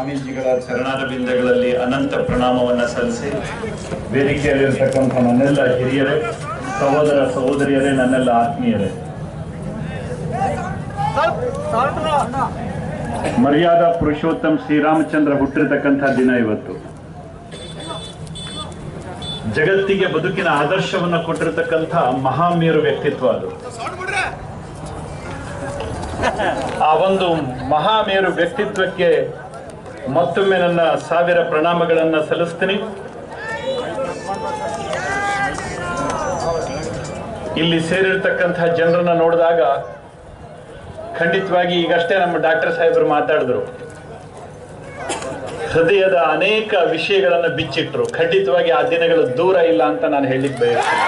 ಸ್ವಾಮೀಜಿಗಳ ಚರಣಾರವಿಂದಗಳಲ್ಲಿ ಅನಂತ ಪ್ರಣಾಮವನ್ನ ಸಲ್ಲಿಸಿ ವೇದಿಕೆಯಲ್ಲಿರ್ತಕ್ಕಂಥ ನನ್ನೆಲ್ಲ ಹಿರಿಯರೇ ಸಹೋದರ ಸಹೋದರಿಯರೇ ನನ್ನೆಲ್ಲ ಆತ್ಮೀಯರೇ ಮರ್ಯಾದಾ ಪುರುಷೋತ್ತಮ್ ಶ್ರೀರಾಮಚಂದ್ರ ಹುಟ್ಟಿರತಕ್ಕಂಥ ದಿನ ಇವತ್ತು ಜಗತ್ತಿಗೆ ಬದುಕಿನ ಆದರ್ಶವನ್ನ ಕೊಟ್ಟಿರತಕ್ಕಂಥ ಮಹಾಮೇರು ವ್ಯಕ್ತಿತ್ವ ಅದು ಆ ಒಂದು ಮಹಾಮೇರು ವ್ಯಕ್ತಿತ್ವಕ್ಕೆ ಮತ್ತೊಮ್ಮೆ ನನ್ನ ಸಾವಿರ ಪ್ರಣಾಮಗಳನ್ನ ಸಲ್ಲಿಸ್ತೀನಿ ಇಲ್ಲಿ ಸೇರಿರ್ತಕ್ಕಂಥ ಜನರನ್ನ ನೋಡಿದಾಗ ಖಂಡಿತವಾಗಿ ಈಗಷ್ಟೇ ನಮ್ಮ ಡಾಕ್ಟರ್ ಸಾಹೇಬರು ಮಾತಾಡಿದ್ರು ಹೃದಯದ ಅನೇಕ ವಿಷಯಗಳನ್ನು ಬಿಚ್ಚಿಟ್ರು ಖಂಡಿತವಾಗಿ ಆ ದಿನಗಳು ದೂರ ಇಲ್ಲ ಅಂತ ನಾನು ಹೇಳಲಿಕ್ಕೆ ಬಯಸ್ತೀನಿ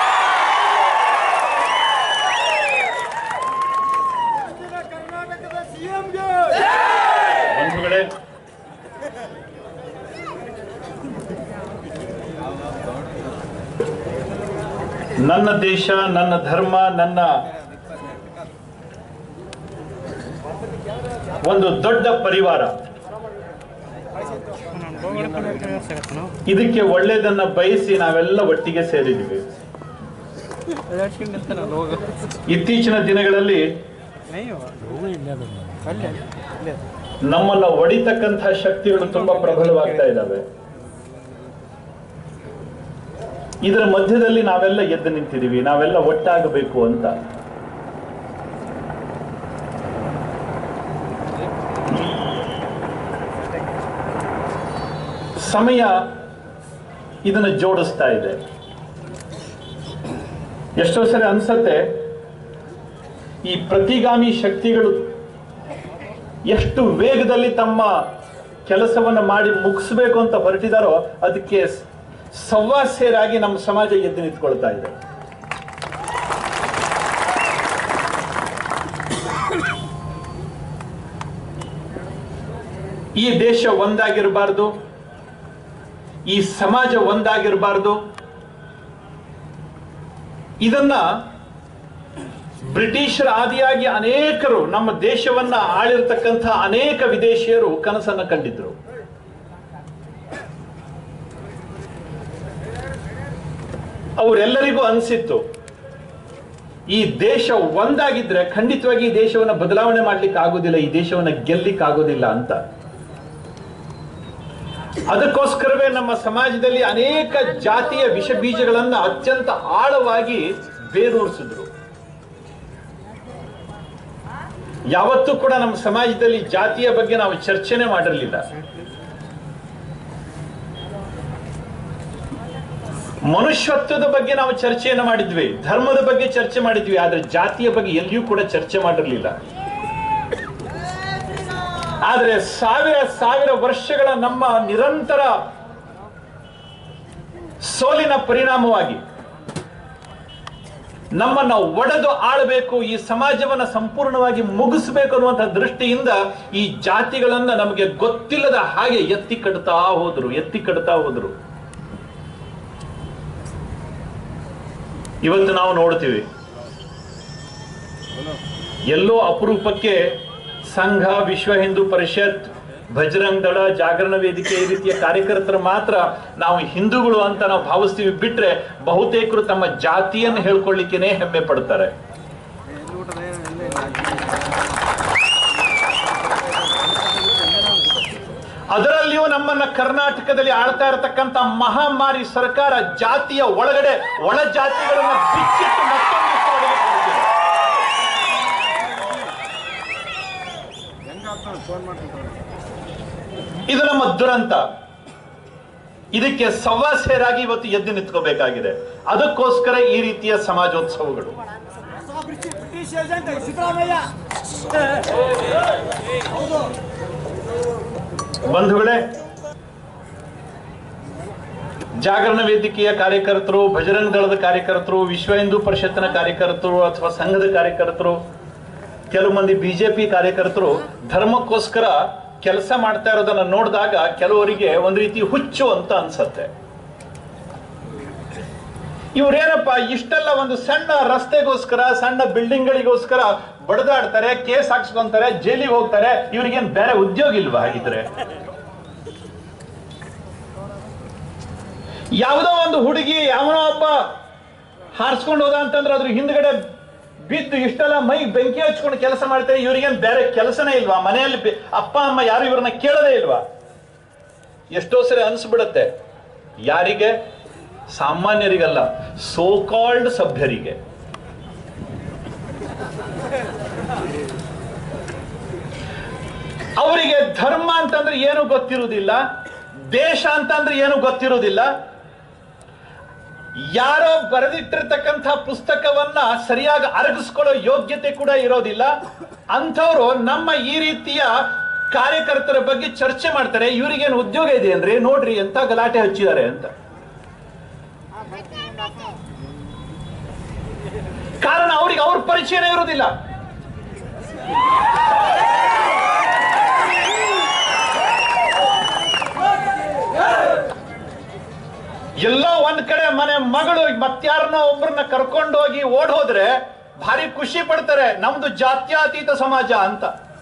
ಕರ್ನಾಟಕದ ಸಿಎಂಗೆ ಬಂಧುಗಳೇ ನನ್ನ ದೇಶ ನನ್ನ ಧರ್ಮ ನನ್ನ ಒಂದು ದೊಡ್ಡ ಪರಿವಾರ ಇದಕ್ಕೆ ಒಳ್ಳೇದನ್ನ ಬಯಸಿ ನಾವೆಲ್ಲ ಒಟ್ಟಿಗೆ ಸೇರಿದ್ದೀವಿ ಇತ್ತೀಚಿನ ದಿನಗಳಲ್ಲಿ ನಮ್ಮನ್ನ ಒಡಿತಕ್ಕಂಥ ಶಕ್ತಿಗಳು ತುಂಬಾ ಪ್ರಬಲವಾಗ್ತಾ ಇದ್ದಾವೆ ಇದರ ಮಧ್ಯದಲ್ಲಿ ನಾವೆಲ್ಲ ಎದ್ದು ನಿಂತಿದ್ದೀವಿ ನಾವೆಲ್ಲ ಒಟ್ಟಾಗಬೇಕು ಅಂತ ಸಮಯ ಇದನ್ನು ಜೋಡಿಸ್ತಾ ಇದೆ ಎಷ್ಟೋ ಸರಿ ಅನ್ಸತ್ತೆ ಈ ಪ್ರತಿಗಾಮಿ ಶಕ್ತಿಗಳು ಎಷ್ಟು ವೇಗದಲ್ಲಿ ತಮ್ಮ ಕೆಲಸವನ್ನ ಮಾಡಿ ಮುಗಿಸ್ಬೇಕು ಅಂತ ಹೊರಟಿದಾರೋ ಅದಕ್ಕೆ ಸ್- ಸವ್ವಾಸ್ಯರಾಗಿ ನಮ್ಮ ಸಮಾಜ ಎದ್ದು ನಿಂತ್ಕೊಳ್ತಾ ಇದೆ ಈ ದೇಶ ಒಂದಾಗಿರಬಾರ್ದು ಈ ಸಮಾಜ ಒಂದಾಗಿರಬಾರ್ದು ಇದನ್ನ ಬ್ರಿಟಿಷರ ಆದಿಯಾಗಿ ಅನೇಕರು ನಮ್ಮ ದೇಶವನ್ನ ಆಳಿರ್ತಕ್ಕಂಥ ಅನೇಕ ವಿದೇಶಿಯರು ಕನಸನ್ನ ಕಂಡಿದ್ರು ಅವರೆಲ್ಲರಿಗೂ ಅನಿಸಿತ್ತು ಈ ದೇಶ ಒಂದಾಗಿದ್ರೆ ಖಂಡಿತವಾಗಿ ಈ ದೇಶವನ್ನ ಬದಲಾವಣೆ ಮಾಡ್ಲಿಕ್ಕೆ ಆಗೋದಿಲ್ಲ ಈ ದೇಶವನ್ನ ಗೆಲ್ಲಿಕ್ ಆಗೋದಿಲ್ಲ ಅಂತ ಅದಕ್ಕೋಸ್ಕರವೇ ನಮ್ಮ ಸಮಾಜದಲ್ಲಿ ಅನೇಕ ಜಾತಿಯ ವಿಷ ಬೀಜಗಳನ್ನ ಅತ್ಯಂತ ಆಳವಾಗಿ ಬೇರೂರಿಸಿದ್ರು ಯಾವತ್ತೂ ಕೂಡ ನಮ್ಮ ಸಮಾಜದಲ್ಲಿ ಜಾತಿಯ ಬಗ್ಗೆ ನಾವು ಚರ್ಚೆನೆ ಮಾಡಿರಲಿಲ್ಲ ಮನುಷ್ಯತ್ವದ ಬಗ್ಗೆ ನಾವು ಚರ್ಚೆಯನ್ನು ಮಾಡಿದ್ವಿ ಧರ್ಮದ ಬಗ್ಗೆ ಚರ್ಚೆ ಮಾಡಿದ್ವಿ ಆದ್ರೆ ಜಾತಿಯ ಬಗ್ಗೆ ಎಲ್ಲಿಯೂ ಕೂಡ ಚರ್ಚೆ ಮಾಡಿರಲಿಲ್ಲ ಆದ್ರೆ ಸಾವಿರ ಸಾವಿರ ವರ್ಷಗಳ ನಮ್ಮ ನಿರಂತರ ಸೋಲಿನ ಪರಿಣಾಮವಾಗಿ ನಮ್ಮನ್ನ ಒಡೆದು ಆಳಬೇಕು ಈ ಸಮಾಜವನ್ನ ಸಂಪೂರ್ಣವಾಗಿ ಮುಗಿಸ್ಬೇಕು ಅನ್ನುವಂಥ ದೃಷ್ಟಿಯಿಂದ ಈ ಜಾತಿಗಳನ್ನ ನಮಗೆ ಗೊತ್ತಿಲ್ಲದ ಹಾಗೆ ಎತ್ತಿ ಕಟ್ತಾ ಹೋದ್ರು ಎತ್ತಿ ಕಟ್ತಾ ಹೋದ್ರು ಇವತ್ತು ನಾವು ನೋಡ್ತೀವಿ ಎಲ್ಲೋ ಅಪರೂಪಕ್ಕೆ ಸಂಘ ವಿಶ್ವ ಹಿಂದೂ ಪರಿಷತ್ ಭಜರಂಗ್ ದಳ ಜಾಗರಣ ವೇದಿಕೆ ಈ ರೀತಿಯ ಕಾರ್ಯಕರ್ತರು ಮಾತ್ರ ನಾವು ಹಿಂದೂಗಳು ಅಂತ ನಾವು ಭಾವಿಸ್ತೀವಿ ಬಿಟ್ರೆ ಬಹುತೇಕರು ತಮ್ಮ ಜಾತಿಯನ್ನು ಹೇಳ್ಕೊಳ್ಳಿಕ್ಕೇನೆ ಹೆಮ್ಮೆ ಪಡ್ತಾರೆ ಅದರಲ್ಲಿಯೂ ನಮ್ಮನ್ನ ಕರ್ನಾಟಕದಲ್ಲಿ ಆಳ್ತಾ ಇರತಕ್ಕಂತ ಮಹಾಮಾರಿ ಸರ್ಕಾರ ಜಾತಿಯ ಒಳಗಡೆ ಒಳ ಜಾತಿಗಳನ್ನ ಬಿಚ್ಚಿಟ್ಟು ಮತ್ತೊಂದು ಸೋಲಿಗೆ ಕೊಡುತ್ತಿದೆ. ಇದು ನಮ್ಮ ದುರಂತ ಇದಕ್ಕೆ ಸವಾಸ್ಯರಾಗಿ ಇವತ್ತು ಎದ್ದು ನಿಂತ್ಕೋಬೇಕಾಗಿದೆ ಅದಕ್ಕೋಸ್ಕರ ಈ ರೀತಿಯ ಸಮಾಜೋತ್ಸವಗಳು ಬ್ರಿಟಿಷ್ ಏಜೆಂಟ್ ಸಿದ್ದರಾಮಯ್ಯ ಬಂಧುಗಳೇ ಜಾಗರಣ ವೇದಿಕೆಯ ಕಾರ್ಯಕರ್ತರು ಭಜರಂಗ ದಳದ ಕಾರ್ಯಕರ್ತರು ವಿಶ್ವ ಹಿಂದೂ ಪರಿಷತ್ತಿನ ಕಾರ್ಯಕರ್ತರು ಅಥವಾ ಸಂಘದ ಕಾರ್ಯಕರ್ತರು ಕೆಲವು ಮಂದಿ ಬಿಜೆಪಿ ಕಾರ್ಯಕರ್ತರು ಧರ್ಮಕ್ಕೋಸ್ಕರ ಕೆಲಸ ಮಾಡ್ತಾ ಇರೋದನ್ನ ನೋಡಿದಾಗ ಕೆಲವರಿಗೆ ಒಂದು ರೀತಿ ಹುಚ್ಚು ಅಂತ ಅನ್ಸತ್ತೆ ಇವ್ರೇನಪ್ಪ ಇಷ್ಟೆಲ್ಲ ಒಂದು ಸಣ್ಣ ರಸ್ತೆಗೋಸ್ಕರ ಸಣ್ಣ ಬಿಲ್ಡಿಂಗ್ಗಳಿಗೋಸ್ಕರ ಬಡದಾಡ್ತಾರೆ ಕೇಸ್ ಹಾಕ್ಸ್ಕೊಂತಾರೆ ಜೈಲಿಗೆ ಹೋಗ್ತಾರೆ ಇವ್ರಿಗೇನ್ ಬೇರೆ ಉದ್ಯೋಗ ಇಲ್ವಾ ಹಾಗಿದ್ರೆ ಯಾವುದೋ ಒಂದು ಹುಡುಗಿ ಯಾವನೋ ಒಬ್ಬ ಹಾರಿಸ್ಕೊಂಡು ಹೋದ ಅಂತಂದ್ರೆ ಅದ್ರ ಹಿಂದ್ಗಡೆ ಬಿದ್ದು ಇಷ್ಟೆಲ್ಲ ಮೈ ಬೆಂಕಿ ಹಚ್ಕೊಂಡು ಕೆಲಸ ಮಾಡ್ತಾರೆ ಇವ್ರಿಗೇನ್ ಬೇರೆ ಕೆಲಸನೇ ಇಲ್ವಾ ಮನೆಯಲ್ಲಿ ಬೆ- ಅಪ್ಪ ಅಮ್ಮ ಯಾರು ಇವ್ರನ್ನ ಕೇಳದೇ ಇಲ್ವಾ ಎಷ್ಟೋ ಸರಿ ಅನ್ಸ್ಬಿಡತ್ತೆ ಯಾರಿಗೆ ಸಾಮಾನ್ಯರಿಗಲ್ಲ ಸೋ ಕಾಲ್ಡ್ ಸಭ್ಯರಿಗೆ ಅವರಿಗೆ ಧರ್ಮ ಅಂತಂದ್ರೆ ಏನು ಗೊತ್ತಿರುವುದಿಲ್ಲ ದೇಶ ಅಂತಂದ್ರೆ ಏನು ಗೊತ್ತಿರುವುದಿಲ್ಲ ಯಾರೋ ಬರೆದಿಟ್ಟಿರ್ತಕ್ಕಂಥ ಪುಸ್ತಕವನ್ನ ಸರಿಯಾಗಿ ಅರಗಿಸ್ಕೊಳ್ಳೋ ಯೋಗ್ಯತೆ ಕೂಡ ಇರೋದಿಲ್ಲ ಅಂಥವ್ರು ನಮ್ಮ ಈ ರೀತಿಯ ಕಾರ್ಯಕರ್ತರ ಬಗ್ಗೆ ಚರ್ಚೆ ಮಾಡ್ತಾರೆ ಇವರಿಗೇನು ಉದ್ಯೋಗ ಇದೆ ಅಂದ್ರೆ ನೋಡ್ರಿ ಎಂತ ಗಲಾಟೆ ಹಚ್ಚಿದ್ದಾರೆ ಅಂತ ಕಾರಣ ಅವ್ರಿಗೆ ಅವ್ರ ಪರಿಚಯನೇ ಇರುವುದಿಲ್ಲ ಎಲ್ಲೋ ಒಂದ್ ಕಡೆ ಮನೆ ಮಗಳು ಮತ್ಯಾರನ್ನೋ ಒಬ್ಬರನ್ನ ಕರ್ಕೊಂಡು ಹೋಗಿ ಓಡ್ ಹೋದ್ರೆ ಭಾರಿ ಖುಷಿ ಪಡ್ತಾರೆ ನಮ್ದು ಜಾತ್ಯಾತೀತ ಸಮಾಜ ಅಂತ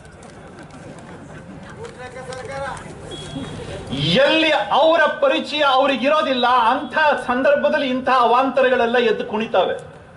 ಎಲ್ಲಿ ಅವರ ಪರಿಚಯ ಅವ್ರಿಗಿರೋದಿಲ್ಲ ಅಂಥ ಸಂದರ್ಭದಲ್ಲಿ ಇಂಥ ಅವಾಂತರಗಳೆಲ್ಲ ಎದ್ದು ಕುಣಿತಾವೆ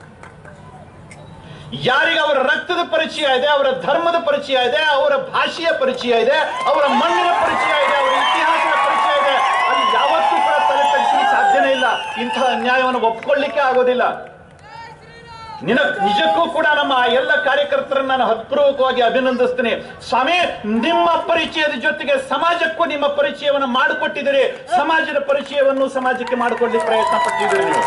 ಯಾರಿಗೆ ಅವರ ರಕ್ತದ ಪರಿಚಯ ಇದೆ ಅವರ ಧರ್ಮದ ಪರಿಚಯ ಇದೆ ಅವರ ಭಾಷೆಯ ಪರಿಚಯ ಇದೆ ಅವರ ಮಣ್ಣಿನ ಪರಿಚಯ ಇದೆ ಅವರ ಇತಿಹಾಸದ ಪರಿಚಯ ಇದೆ ಅಲ್ಲಿ ಯಾವತ್ತೂ ಕೂಡ ತಲೆ ತಗ್ಗಿಸಲಿಕ್ಕೆ ಸಾಧ್ಯನೇ ಇಲ್ಲ ಇಂತಹ ಅನ್ಯಾಯವನ್ನು ಒಪ್ಕೊಳ್ಳಿಕ್ಕೆ ಆಗೋದಿಲ್ಲ ನಿನ ನಿಜಕ್ಕೂ ಕೂಡ ನಮ್ಮ ಆ ಎಲ್ಲ ಕಾರ್ಯಕರ್ತರನ್ನ ನಾನು ಹತ್ಪೂರ್ವಕವಾಗಿ ಅಭಿನಂದಿಸ್ತೀನಿ ಸ್ವಾಮಿ ನಿಮ್ಮ ಪರಿಚಯದ ಜೊತೆಗೆ ಸಮಾಜಕ್ಕೂ ನಿಮ್ಮ ಪರಿಚಯವನ್ನು ಮಾಡಿಕೊಟ್ಟಿದ್ದೀರಿ ಸಮಾಜದ ಪರಿಚಯವನ್ನು ಸಮಾಜಕ್ಕೆ ಮಾಡಿಕೊಳ್ಳಿಕ್ಕೆ ಪ್ರಯತ್ನ ಪಟ್ಟಿದ್ದೀರಿ ನೀವು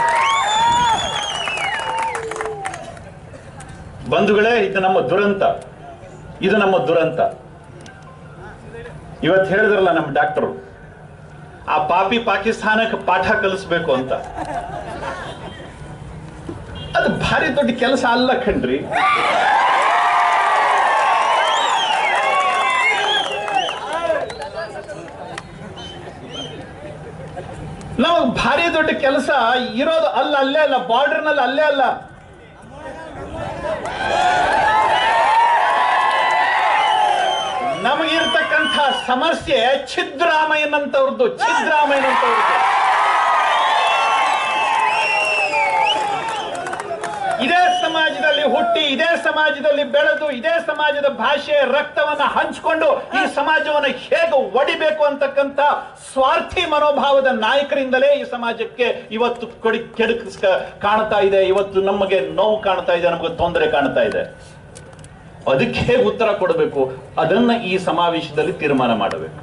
ಬಂಧುಗಳೇ ಇದು ನಮ್ಮ ದುರಂತ ಇದು ನಮ್ಮ ದುರಂತ ಇವತ್ತು ಹೇಳಿದ್ರಲ್ಲ ನಮ್ಮ ಡಾಕ್ಟರು ಆ ಪಾಪಿ ಪಾಕಿಸ್ತಾನಕ್ಕೆ ಪಾಠ ಕಲಿಸ್ಬೇಕು ಅಂತ ಅದು ಭಾರಿ ದೊಡ್ಡ ಕೆಲಸ ಅಲ್ಲ ಕಣ್ರಿ ನಮಗ್ ಭಾರಿ ದೊಡ್ಡ ಕೆಲಸ ಇರೋದು ಅಲ್ಲ ಅಲ್ಲೇ ಅಲ್ಲ ಬಾರ್ಡರ್ನಲ್ಲಿ ಅಲ್ಲೇ ಅಲ್ಲ ನಮಗಿರ್ತಕ್ಕಂಥ ಸಮಸ್ಯೆ ಛಿದ್ರಾಮಯ್ಯನಂತವ್ರದ್ದು ಛಿದ್ರಾಮಯ್ಯನಂತವ್ರದ್ದು ಇದೇ ಸಮಾಜದಲ್ಲಿ ಹುಟ್ಟಿ ಇದೇ ಸಮಾಜದಲ್ಲಿ ಬೆಳೆದು ಇದೇ ಸಮಾಜದ ಭಾಷೆ ರಕ್ತವನ್ನ ಹಂಚಿಕೊಂಡು ಈ ಸಮಾಜವನ್ನು ಹೇಗೆ ಒಡಿಬೇಕು ಅಂತಕ್ಕಂಥ ಸ್ವಾರ್ಥಿ ಮನೋಭಾವದ ನಾಯಕರಿಂದಲೇ ಈ ಸಮಾಜಕ್ಕೆ ಇವತ್ತು ಕೊಡಿ ಕೆಡಕ ಕಾಣ್ತಾ ಇದೆ ಇವತ್ತು ನಮಗೆ ನೋವು ಕಾಣ್ತಾ ಇದೆ ನಮಗೆ ತೊಂದರೆ ಕಾಣ್ತಾ ಇದೆ ಅದಕ್ಕೆ ಹೇಗೆ ಉತ್ತರ ಕೊಡಬೇಕು ಅದನ್ನ ಈ ಸಮಾವೇಶದಲ್ಲಿ ತೀರ್ಮಾನ ಮಾಡಬೇಕು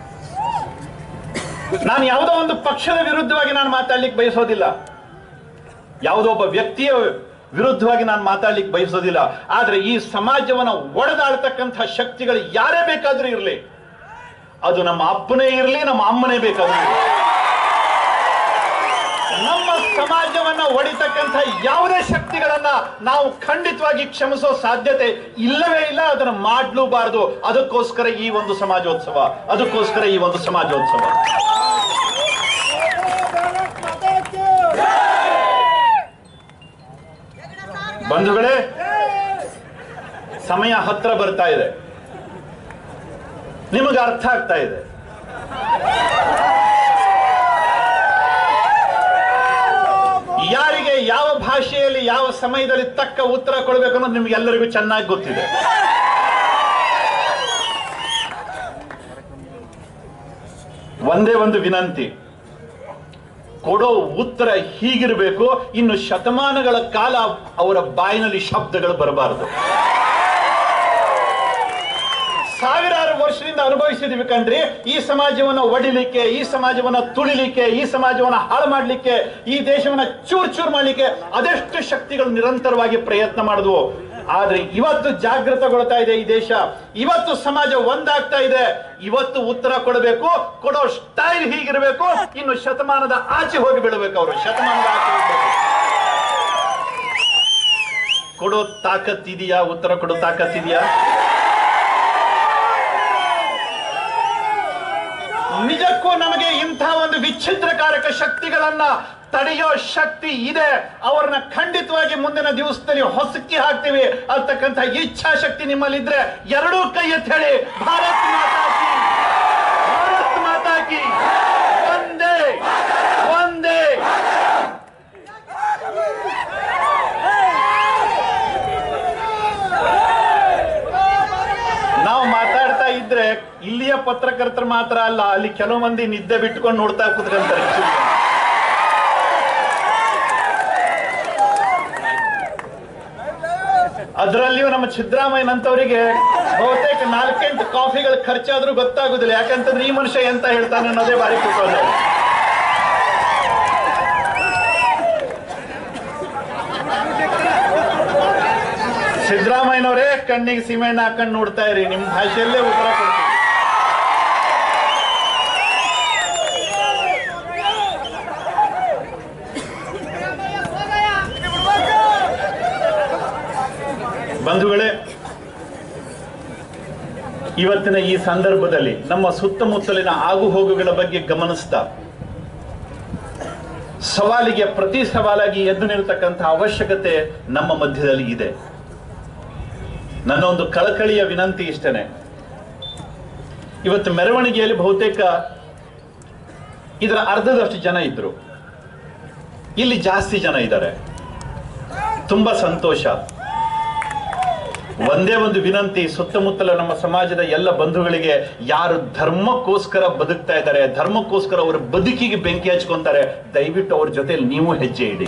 ನಾನು ಯಾವುದೋ ಒಂದು ಪಕ್ಷದ ವಿರುದ್ಧವಾಗಿ ನಾನು ಮಾತಾಡ್ಲಿಕ್ಕೆ ಬಯಸೋದಿಲ್ಲ ಯಾವುದೋ ಒಬ್ಬ ವ್ಯಕ್ತಿಯ ವಿರುದ್ಧವಾಗಿ ನಾನು ಮಾತಾಡ್ಲಿಕ್ಕೆ ಬಯಸೋದಿಲ್ಲ ಆದ್ರೆ ಈ ಸಮಾಜವನ್ನ ಒಡೆದಾಳ್ತಕ್ಕಂಥ ಶಕ್ತಿಗಳು ಯಾರೇ ಬೇಕಾದ್ರೂ ಇರಲಿ ಅದು ನಮ್ಮ ಅಪ್ಪನೇ ಇರಲಿ ನಮ್ಮ ಅಮ್ಮನೇ ಬೇಕಾದ್ರೂ ಇರ್ಲಿ. ನಮ್ಮ ಸಮಾಜವನ್ನ ಒಡಿತಕ್ಕಂಥ ಯಾವುದೇ ಶಕ್ತಿಗಳನ್ನ ನಾವು ಖಂಡಿತವಾಗಿ ಕ್ಷಮಿಸೋ ಸಾಧ್ಯತೆ ಇಲ್ಲವೇ ಇಲ್ಲ ಅದನ್ನ ಮಾಡ್ಲೂಬಾರದು ಅದಕ್ಕೋಸ್ಕರ ಈ ಒಂದು ಸಮಾಜೋತ್ಸವ ಅದಕ್ಕೋಸ್ಕರ ಈ ಒಂದು ಸಮಾಜೋತ್ಸವ ಬಂಧುಗಳೇ ಸಮಯ ಹತ್ರ ಬರ್ತಾ ಇದೆ ನಿಮಗೆ ಅರ್ಥ ಆಗ್ತಾ ಇದೆ ಯಾರಿಗೆ ಯಾವ ಭಾಷೆಯಲ್ಲಿ ಯಾವ ಸಮಯದಲ್ಲಿ ತಕ್ಕ ಉತ್ತರ ಕೊಡಬೇಕು ಅನ್ನೋದು ನಿಮ್ಗೆಲ್ಲರಿಗೂ ಚೆನ್ನಾಗಿ ಗೊತ್ತಿದೆ ಒಂದೇ ಒಂದು ವಿನಂತಿ ಕೊಡೋ ಉತ್ತರ ಹೀಗಿರಬೇಕು ಇನ್ನು ಶತಮಾನಗಳ ಕಾಲ ಅವರ ಬಾಯಿನಲ್ಲಿ ಶಬ್ದಗಳು ಬರಬಾರದು ಸಾವಿರಾರು ವರ್ಷದಿಂದ ಅನುಭವಿಸಿದೀವಿ ಕಣ್ರಿ ಈ ಸಮಾಜವನ್ನ ಒಡಿಲಿಕ್ಕೆ ಈ ಸಮಾಜವನ್ನ ತುಳಿಲಿಕ್ಕೆ ಈ ಸಮಾಜವನ್ನ ಹಾಳು ಮಾಡ್ಲಿಕ್ಕೆ ಈ ದೇಶವನ್ನ ಚೂರ್ ಚೂರ್ ಮಾಡ್ಲಿಕ್ಕೆ ಅದೆಷ್ಟು ಶಕ್ತಿಗಳು ನಿರಂತರವಾಗಿ ಪ್ರಯತ್ನ ಮಾಡಿದ್ವು ಆದ್ರೆ ಇವತ್ತು ಜಾಗೃತಗೊಳ್ತಾ ಇದೆ ಈ ದೇಶ ಇವತ್ತು ಸಮಾಜ ಒಂದಾಗ್ತಾ ಇದೆ ಇವತ್ತು ಉತ್ತರ ಕೊಡಬೇಕು ಕೊಡೋ ಸ್ಟೈಲ್ ಹೀಗಿರಬೇಕು ಇನ್ನು ಶತಮಾನದ ಆಚೆ ಹೋಗಿ ಬೀಳಬೇಕು ಅವರು ಶತಮಾನದ ಆಚೆ ಹೋಗ್ಬೇಕು ಕೊಡೋ ತಾಕತ್ತಿದೆಯಾ ಉತ್ತರ ಕೊಡೋ ತಾಕತ್ತಿದೆಯಾ ನಿಜಕ್ಕೂ ನಮಗೆ ಇಂಥ ಒಂದು ವಿಚಾರ ಛಿದ್ರಕಾರಕ ಶಕ್ತಿಗಳನ್ನ ತಡೆಯೋ ಶಕ್ತಿ ಇದೆ ಅವ್ರನ್ನ ಖಂಡಿತವಾಗಿ ಮುಂದಿನ ದಿವಸದಲ್ಲಿ ಹೊಸಕ್ಕಿ ಹಾಕ್ತೀವಿ ಅಂತಕ್ಕಂಥ ಇಚ್ಛಾಶಕ್ತಿ ನಿಮ್ಮಲ್ಲಿದ್ರೆ ಎರಡೂ ಕೈ ಎತ್ತಿ ಹೇಳಿ ಭಾರತ್ ಮಾತಾ ಕಿ ಭಾರತ್ ಮಾತಾ ಕಿ ಒಂದೇ ಒಂದೇ ನಾವು ಮಾತಾಡ್ತಾ ಇದ್ರೆ ಇಲ್ಲಿಯ ಪತ್ರಕರ್ತರು ಮಾತ್ರ ಅಲ್ಲ ಅಲ್ಲಿ ಕೆಲವು ಮಂದಿ ನಿದ್ದೆ ಬಿಟ್ಕೊಂಡು ನೋಡ್ತಾ ಕೂತ್ಕೊಂತಾರೆ ಅದರಲ್ಲಿಯೂ ನಮ್ಮ ಸಿದ್ದರಾಮಯ್ಯನಂತವರಿಗೆ ಬಹುತೇಕ ನಾಲ್ಕೆಂಟು ಕಾಫಿಗಳು ಖರ್ಚಾದ್ರೂ ಗೊತ್ತಾಗುದಿಲ್ಲ ಯಾಕಂತಂದ್ರೆ ಈ ಮನುಷ್ಯ ಎಂತ ಹೇಳ್ತಾನೆ ಅನ್ನೋದೇ ಬಾರಿ ಕುತೂಹಲ ಸಿದ್ದರಾಮಯ್ಯನವರೇ ಕಣ್ಣಿಗೆ ಸಿಮೆಂಟ್ ಹಾಕೊಂಡು ನೋಡ್ತಾ ಇರಿ ನಿಮ್ ಭಾಷೆಯಲ್ಲೇ ಉತ್ತರ ಕೊಡ್ತೀವಿ ಬಂಧುಗಳೇ ಇವತ್ತಿನ ಈ ಸಂದರ್ಭದಲ್ಲಿ ನಮ್ಮ ಸುತ್ತಮುತ್ತಲಿನ ಆಗುಹೋಗುಗಳ ಬಗ್ಗೆ ಗಮನಿಸ್ತಾ ಸವಾಲಿಗೆ ಪ್ರತಿ ಸವಾಲಾಗಿ ಎದ್ದು ನಿಲ್ತಕ್ಕಂಥ ಅವಶ್ಯಕತೆ ನಮ್ಮ ಮಧ್ಯದಲ್ಲಿ ಇದೆ ನನ್ನ ಒಂದು ಕಳಕಳಿಯ ವಿನಂತಿ ಇಷ್ಟನೇ ಇವತ್ತು ಮೆರವಣಿಗೆಯಲ್ಲಿ ಬಹುತೇಕ ಇದರ ಅರ್ಧದಷ್ಟು ಜನ ಇದ್ರು ಇಲ್ಲಿ ಜಾಸ್ತಿ ಜನ ಇದ್ದಾರೆ ತುಂಬಾ ಸಂತೋಷ ಒಂದೇ ಒಂದು ವಿನಂತಿ ಸುತ್ತಮುತ್ತಲ ನಮ್ಮ ಸಮಾಜದ ಎಲ್ಲ ಬಂಧುಗಳಿಗೆ ಯಾರು ಧರ್ಮಕ್ಕೋಸ್ಕರ ಬದುಕ್ತಾ ಇದ್ದಾರೆ ಧರ್ಮಕ್ಕೋಸ್ಕರ ಅವರ ಬದುಕಿಗೆ ಬೆಂಕಿ ಹಚ್ಕೊಂತಾರೆ ದಯವಿಟ್ಟು ಅವ್ರ ಜೊತೆಲಿ ನೀವು ಹೆಜ್ಜೆ ಇಡಿ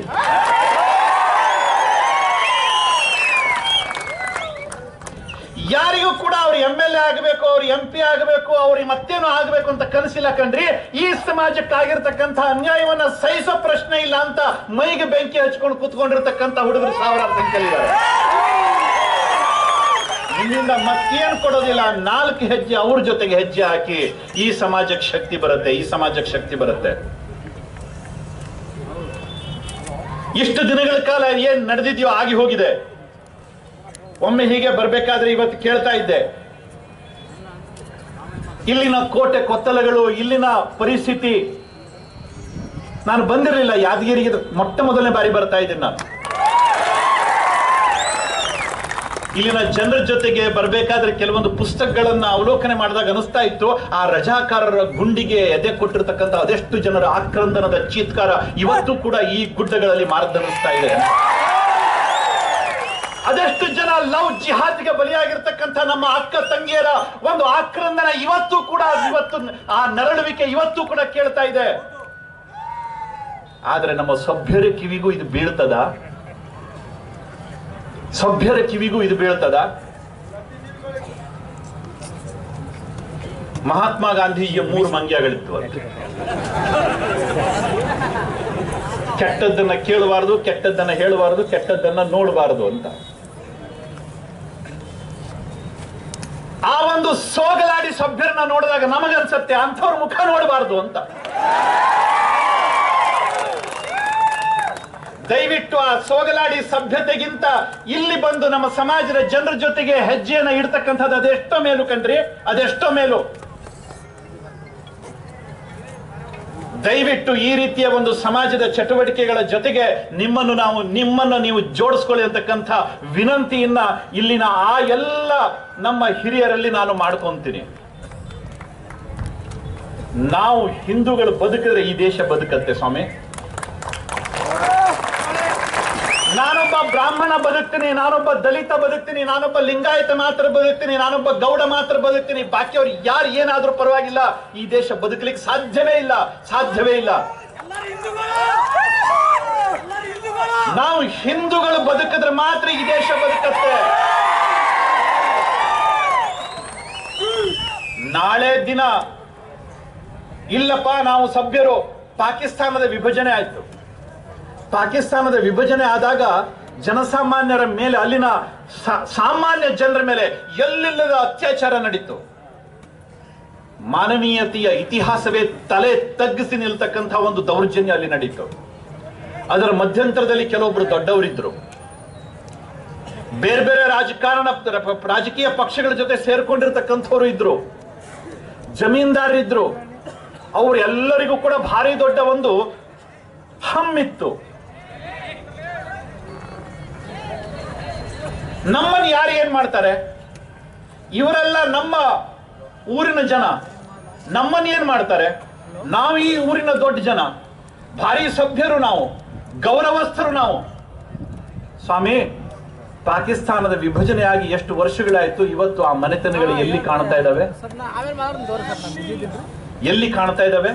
ಯಾರಿಗೂ ಕೂಡ ಅವ್ರು ಎಂ ಎಲ್ ಎ ಆಗಬೇಕು ಅವ್ರು ಎಂ ಪಿ ಆಗಬೇಕು ಅವ್ರಿಗೆ ಮತ್ತೇನೋ ಆಗಬೇಕು ಅಂತ ಕನಸಿಲ್ಲ ಕಣ್ರಿ ಈ ಸಮಾಜಕ್ಕಾಗಿರ್ತಕ್ಕಂಥ ಅನ್ಯಾಯವನ್ನ ಸಹಿಸೋ ಪ್ರಶ್ನೆ ಇಲ್ಲ ಅಂತ ಮೈಗೆ ಬೆಂಕಿ ಹಚ್ಕೊಂಡು ಕೂತ್ಕೊಂಡಿರ್ತಕ್ಕಂಥ ಹುಡುಗರು ಸಾವಿರಾರು ಸಂಖ್ಯೆಲಿದ್ದಾರೆ ನಿಮ್ಮಿಂದ ಮತ್ತೇನು ಕೊಡೋದಿಲ್ಲ ನಾಲ್ಕು ಹೆಜ್ಜೆ ಅವ್ರ ಜೊತೆಗೆ ಹೆಜ್ಜೆ ಹಾಕಿ ಈ ಸಮಾಜಕ್ಕೆ ಶಕ್ತಿ ಬರುತ್ತೆ ಈ ಸಮಾಜಕ್ಕೆ ಶಕ್ತಿ ಬರುತ್ತೆ ಇಷ್ಟು ದಿನಗಳ ಕಾಲ ಏನ್ ನಡೆದಿದೆಯೋ ಆಗಿ ಹೋಗಿದೆ ಒಮ್ಮೆ ಹೀಗೆ ಬರ್ಬೇಕಾದ್ರೆ ಇವತ್ತು ಕೇಳ್ತಾ ಇದ್ದೆ ಇಲ್ಲಿನ ಕೋಟೆ ಕೊತ್ತಲಗಳು ಇಲ್ಲಿನ ಪರಿಸ್ಥಿತಿ ನಾನು ಬಂದಿರಲಿಲ್ಲ ಯಾದಗಿರಿಗೆ ಇದು ಮೊಟ್ಟ ಮೊದಲನೇ ಬಾರಿ ಬರ್ತಾ ಇದ್ದೀನಿ ನಾನು ಇಲ್ಲಿನ ಜನರ ಜೊತೆಗೆ ಬರಬೇಕಾದ್ರೆ ಕೆಲವೊಂದು ಪುಸ್ತಕಗಳನ್ನ ಅವಲೋಕನೆ ಮಾಡಿದಾಗ ಅನಿಸ್ತಾ ಇತ್ತು ಆ ರಜಾಕಾರರ ಗುಂಡಿಗೆ ಎದೆ ಕೊಟ್ಟಿರ್ತಕ್ಕಂಥ ಅದೆಷ್ಟು ಜನರ ಆಕ್ರಂದನದ ಚೀತ್ಕಾರ ಇವತ್ತು ಕೂಡ ಈ ಗುಡ್ಡಗಳಲ್ಲಿ ಮಾರ್ಗದರ್ಶಿಸ್ತಾ ಇದೆ ಅದೆಷ್ಟು ಜನ ಲವ್ ಜಿಹಾದ್ಗೆ ಬಲಿಯಾಗಿರ್ತಕ್ಕಂಥ ನಮ್ಮ ಅಕ್ಕ ತಂಗಿಯರ ಒಂದು ಆಕ್ರಂದನ ಇವತ್ತು ಕೂಡ ಇವತ್ತು ಆ ನರಳುವಿಕೆ ಇವತ್ತು ಕೂಡ ಕೇಳ್ತಾ ಇದೆ ಆದ್ರೆ ನಮ್ಮ ಸಭ್ಯರ ಕಿವಿಗೂ ಇದು ಬೀಳ್ತದ ಸಭ್ಯರ ಕಿವಿಗೂ ಇದು ಬೀಳ್ತದ ಮಹಾತ್ಮ ಗಾಂಧೀಜಿಯ ಮೂರು ಮಂಗ್ಯಗಳಿತ್ತು ಅಂತ ಕೆಟ್ಟದ್ದನ್ನ ಕೇಳಬಾರದು ಕೆಟ್ಟದ್ದನ್ನ ಹೇಳಬಾರದು ಕೆಟ್ಟದ್ದನ್ನ ನೋಡಬಾರದು ಅಂತ ಆ ಒಂದು ಸೋಗಲಾಡಿ ಸಭ್ಯರನ್ನ ನೋಡಿದಾಗ ನಮಗನ್ಸತ್ತೆ ಅಂಥವ್ರ ಮುಖ ನೋಡಬಾರದು ಅಂತ ದಯವಿಟ್ಟು ಆ ಸೋಗಲಾಡಿ ಸಭ್ಯತೆಗಿಂತ ಇಲ್ಲಿ ಬಂದು ನಮ್ಮ ಸಮಾಜದ ಜನರ ಜೊತೆಗೆ ಹೆಜ್ಜೆಯನ್ನ ಇಡ್ತಕ್ಕಂಥದ್ದು ಅದೆಷ್ಟೋ ಮೇಲು ಕಣ್ರಿ ಅದೆಷ್ಟೋ ಮೇಲು ದಯವಿಟ್ಟು ಈ ರೀತಿಯ ಒಂದು ಸಮಾಜದ ಚಟುವಟಿಕೆಗಳ ಜೊತೆಗೆ ನಿಮ್ಮನ್ನು ನಾವು ನಿಮ್ಮನ್ನು ನೀವು ಜೋಡಿಸ್ಕೊಳ್ಳಿ ಅಂತಕ್ಕಂಥ ವಿನಂತಿಯನ್ನ ಇಲ್ಲಿನ ಆ ಎಲ್ಲ ನಮ್ಮ ಹಿರಿಯರಲ್ಲಿ ನಾನು ಮಾಡ್ಕೊಂತೀನಿ ನಾವು ಹಿಂದೂಗಳು ಬದುಕಿದ್ರೆ ಈ ದೇಶ ಬದುಕತ್ತೆ ಸ್ವಾಮಿ ನಾನೊಬ್ಬ ಬ್ರಾಹ್ಮಣ ಬದುಕ್ತೀನಿ ನಾನೊಬ್ಬ ದಲಿತ ಬದುಕ್ತೀನಿ ನಾನೊಬ್ಬ ಲಿಂಗಾಯತ ಮಾತ್ರ ಬದುಕ್ತೀನಿ ನಾನೊಬ್ಬ ಗೌಡ ಮಾತ್ರ ಬದುಕ್ತೀನಿ ಬಾಕಿಯವ್ರು ಯಾರು ಏನಾದ್ರೂ ಪರವಾಗಿಲ್ಲ ಈ ದೇಶ ಬದುಕಲಿಕ್ಕೆ ಸಾಧ್ಯವೇ ಇಲ್ಲ ಸಾಧ್ಯವೇ ಇಲ್ಲ ಎಲ್ಲರೂ ಹಿಂದೂಗಳು ಎಲ್ಲರೂ ಹಿಂದೂಗಳು ನಾವು ಹಿಂದೂಗಳು ಬದುಕಿದ್ರೆ ಮಾತ್ರ ಈ ದೇಶ ಬದುಕತ್ತೆ ನಾಳೆ ದಿನ ಇಲ್ಲಪ್ಪ ನಾವು ಸಭ್ಯರು ಪಾಕಿಸ್ತಾನದ ವಿಭಜನೆ ಆಯ್ತು ಪಾಕಿಸ್ತಾನದ ವಿಭಜನೆ ಆದಾಗ ಜನಸಾಮಾನ್ಯರ ಮೇಲೆ ಅಲ್ಲಿನ ಸಾ- ಸಾಮಾನ್ಯ ಜನರ ಮೇಲೆ ಎಲ್ಲಿಲ್ಲದ ಅತ್ಯಾಚಾರ ನಡೀತು ಮಾನವೀಯತೆಯ ಇತಿಹಾಸವೇ ತಲೆ ತಗ್ಗಿಸಿ ನಿಲ್ತಕ್ಕಂಥ ಒಂದು ದೌರ್ಜನ್ಯ ಅಲ್ಲಿ ನಡೀತು ಅದರ ಮಧ್ಯಂತರದಲ್ಲಿ ಕೆಲವೊಬ್ರು ದೊಡ್ಡವರಿದ್ರು ಬೇರೆ ಬೇರೆ ರಾಜಕಾರಣ ರಾಜಕೀಯ ಪಕ್ಷಗಳ ಜೊತೆ ಸೇರ್ಕೊಂಡಿರ್ತಕ್ಕಂಥವ್ರು ಇದ್ರು ಜಮೀನ್ದಾರರಿದ್ರು ಅವರೆಲ್ಲರಿಗೂ ಕೂಡ ಭಾರಿ ದೊಡ್ಡ ಒಂದು ಹಮ್ಮಿತ್ತು ನಮ್ಮನ್ನು ಯಾರು ಏನ್ ಮಾಡ್ತಾರೆ ಇವರೆಲ್ಲ ನಮ್ಮ ಊರಿನ ಜನ ನಮ್ಮನ್ನ ಏನ್ ಮಾಡ್ತಾರೆ ನಾವು ಈ ಊರಿನ ದೊಡ್ಡ ಜನ ಭಾರಿ ಸಭ್ಯರು ನಾವು ಗೌರವಸ್ಥರು ನಾವು ಸ್ವಾಮಿ ಪಾಕಿಸ್ತಾನದ ವಿಭಜನೆಯಾಗಿ ಎಷ್ಟು ವರ್ಷಗಳಾಯ್ತು ಇವತ್ತು ಆ ಮನೆತನಗಳು ಎಲ್ಲಿ ಕಾಣ್ತಾ ಇದ್ದಾವೆ ಸರ್ ನಾ ಆಮೇಲೆ ಮಾಡೋಣ ತೋರಿ ಸರ್ ನಾನು ಬಿದ್ದಿದ್ದು ಎಲ್ಲಿ ಕಾಣ್ತಾ ಇದ್ದಾವೆ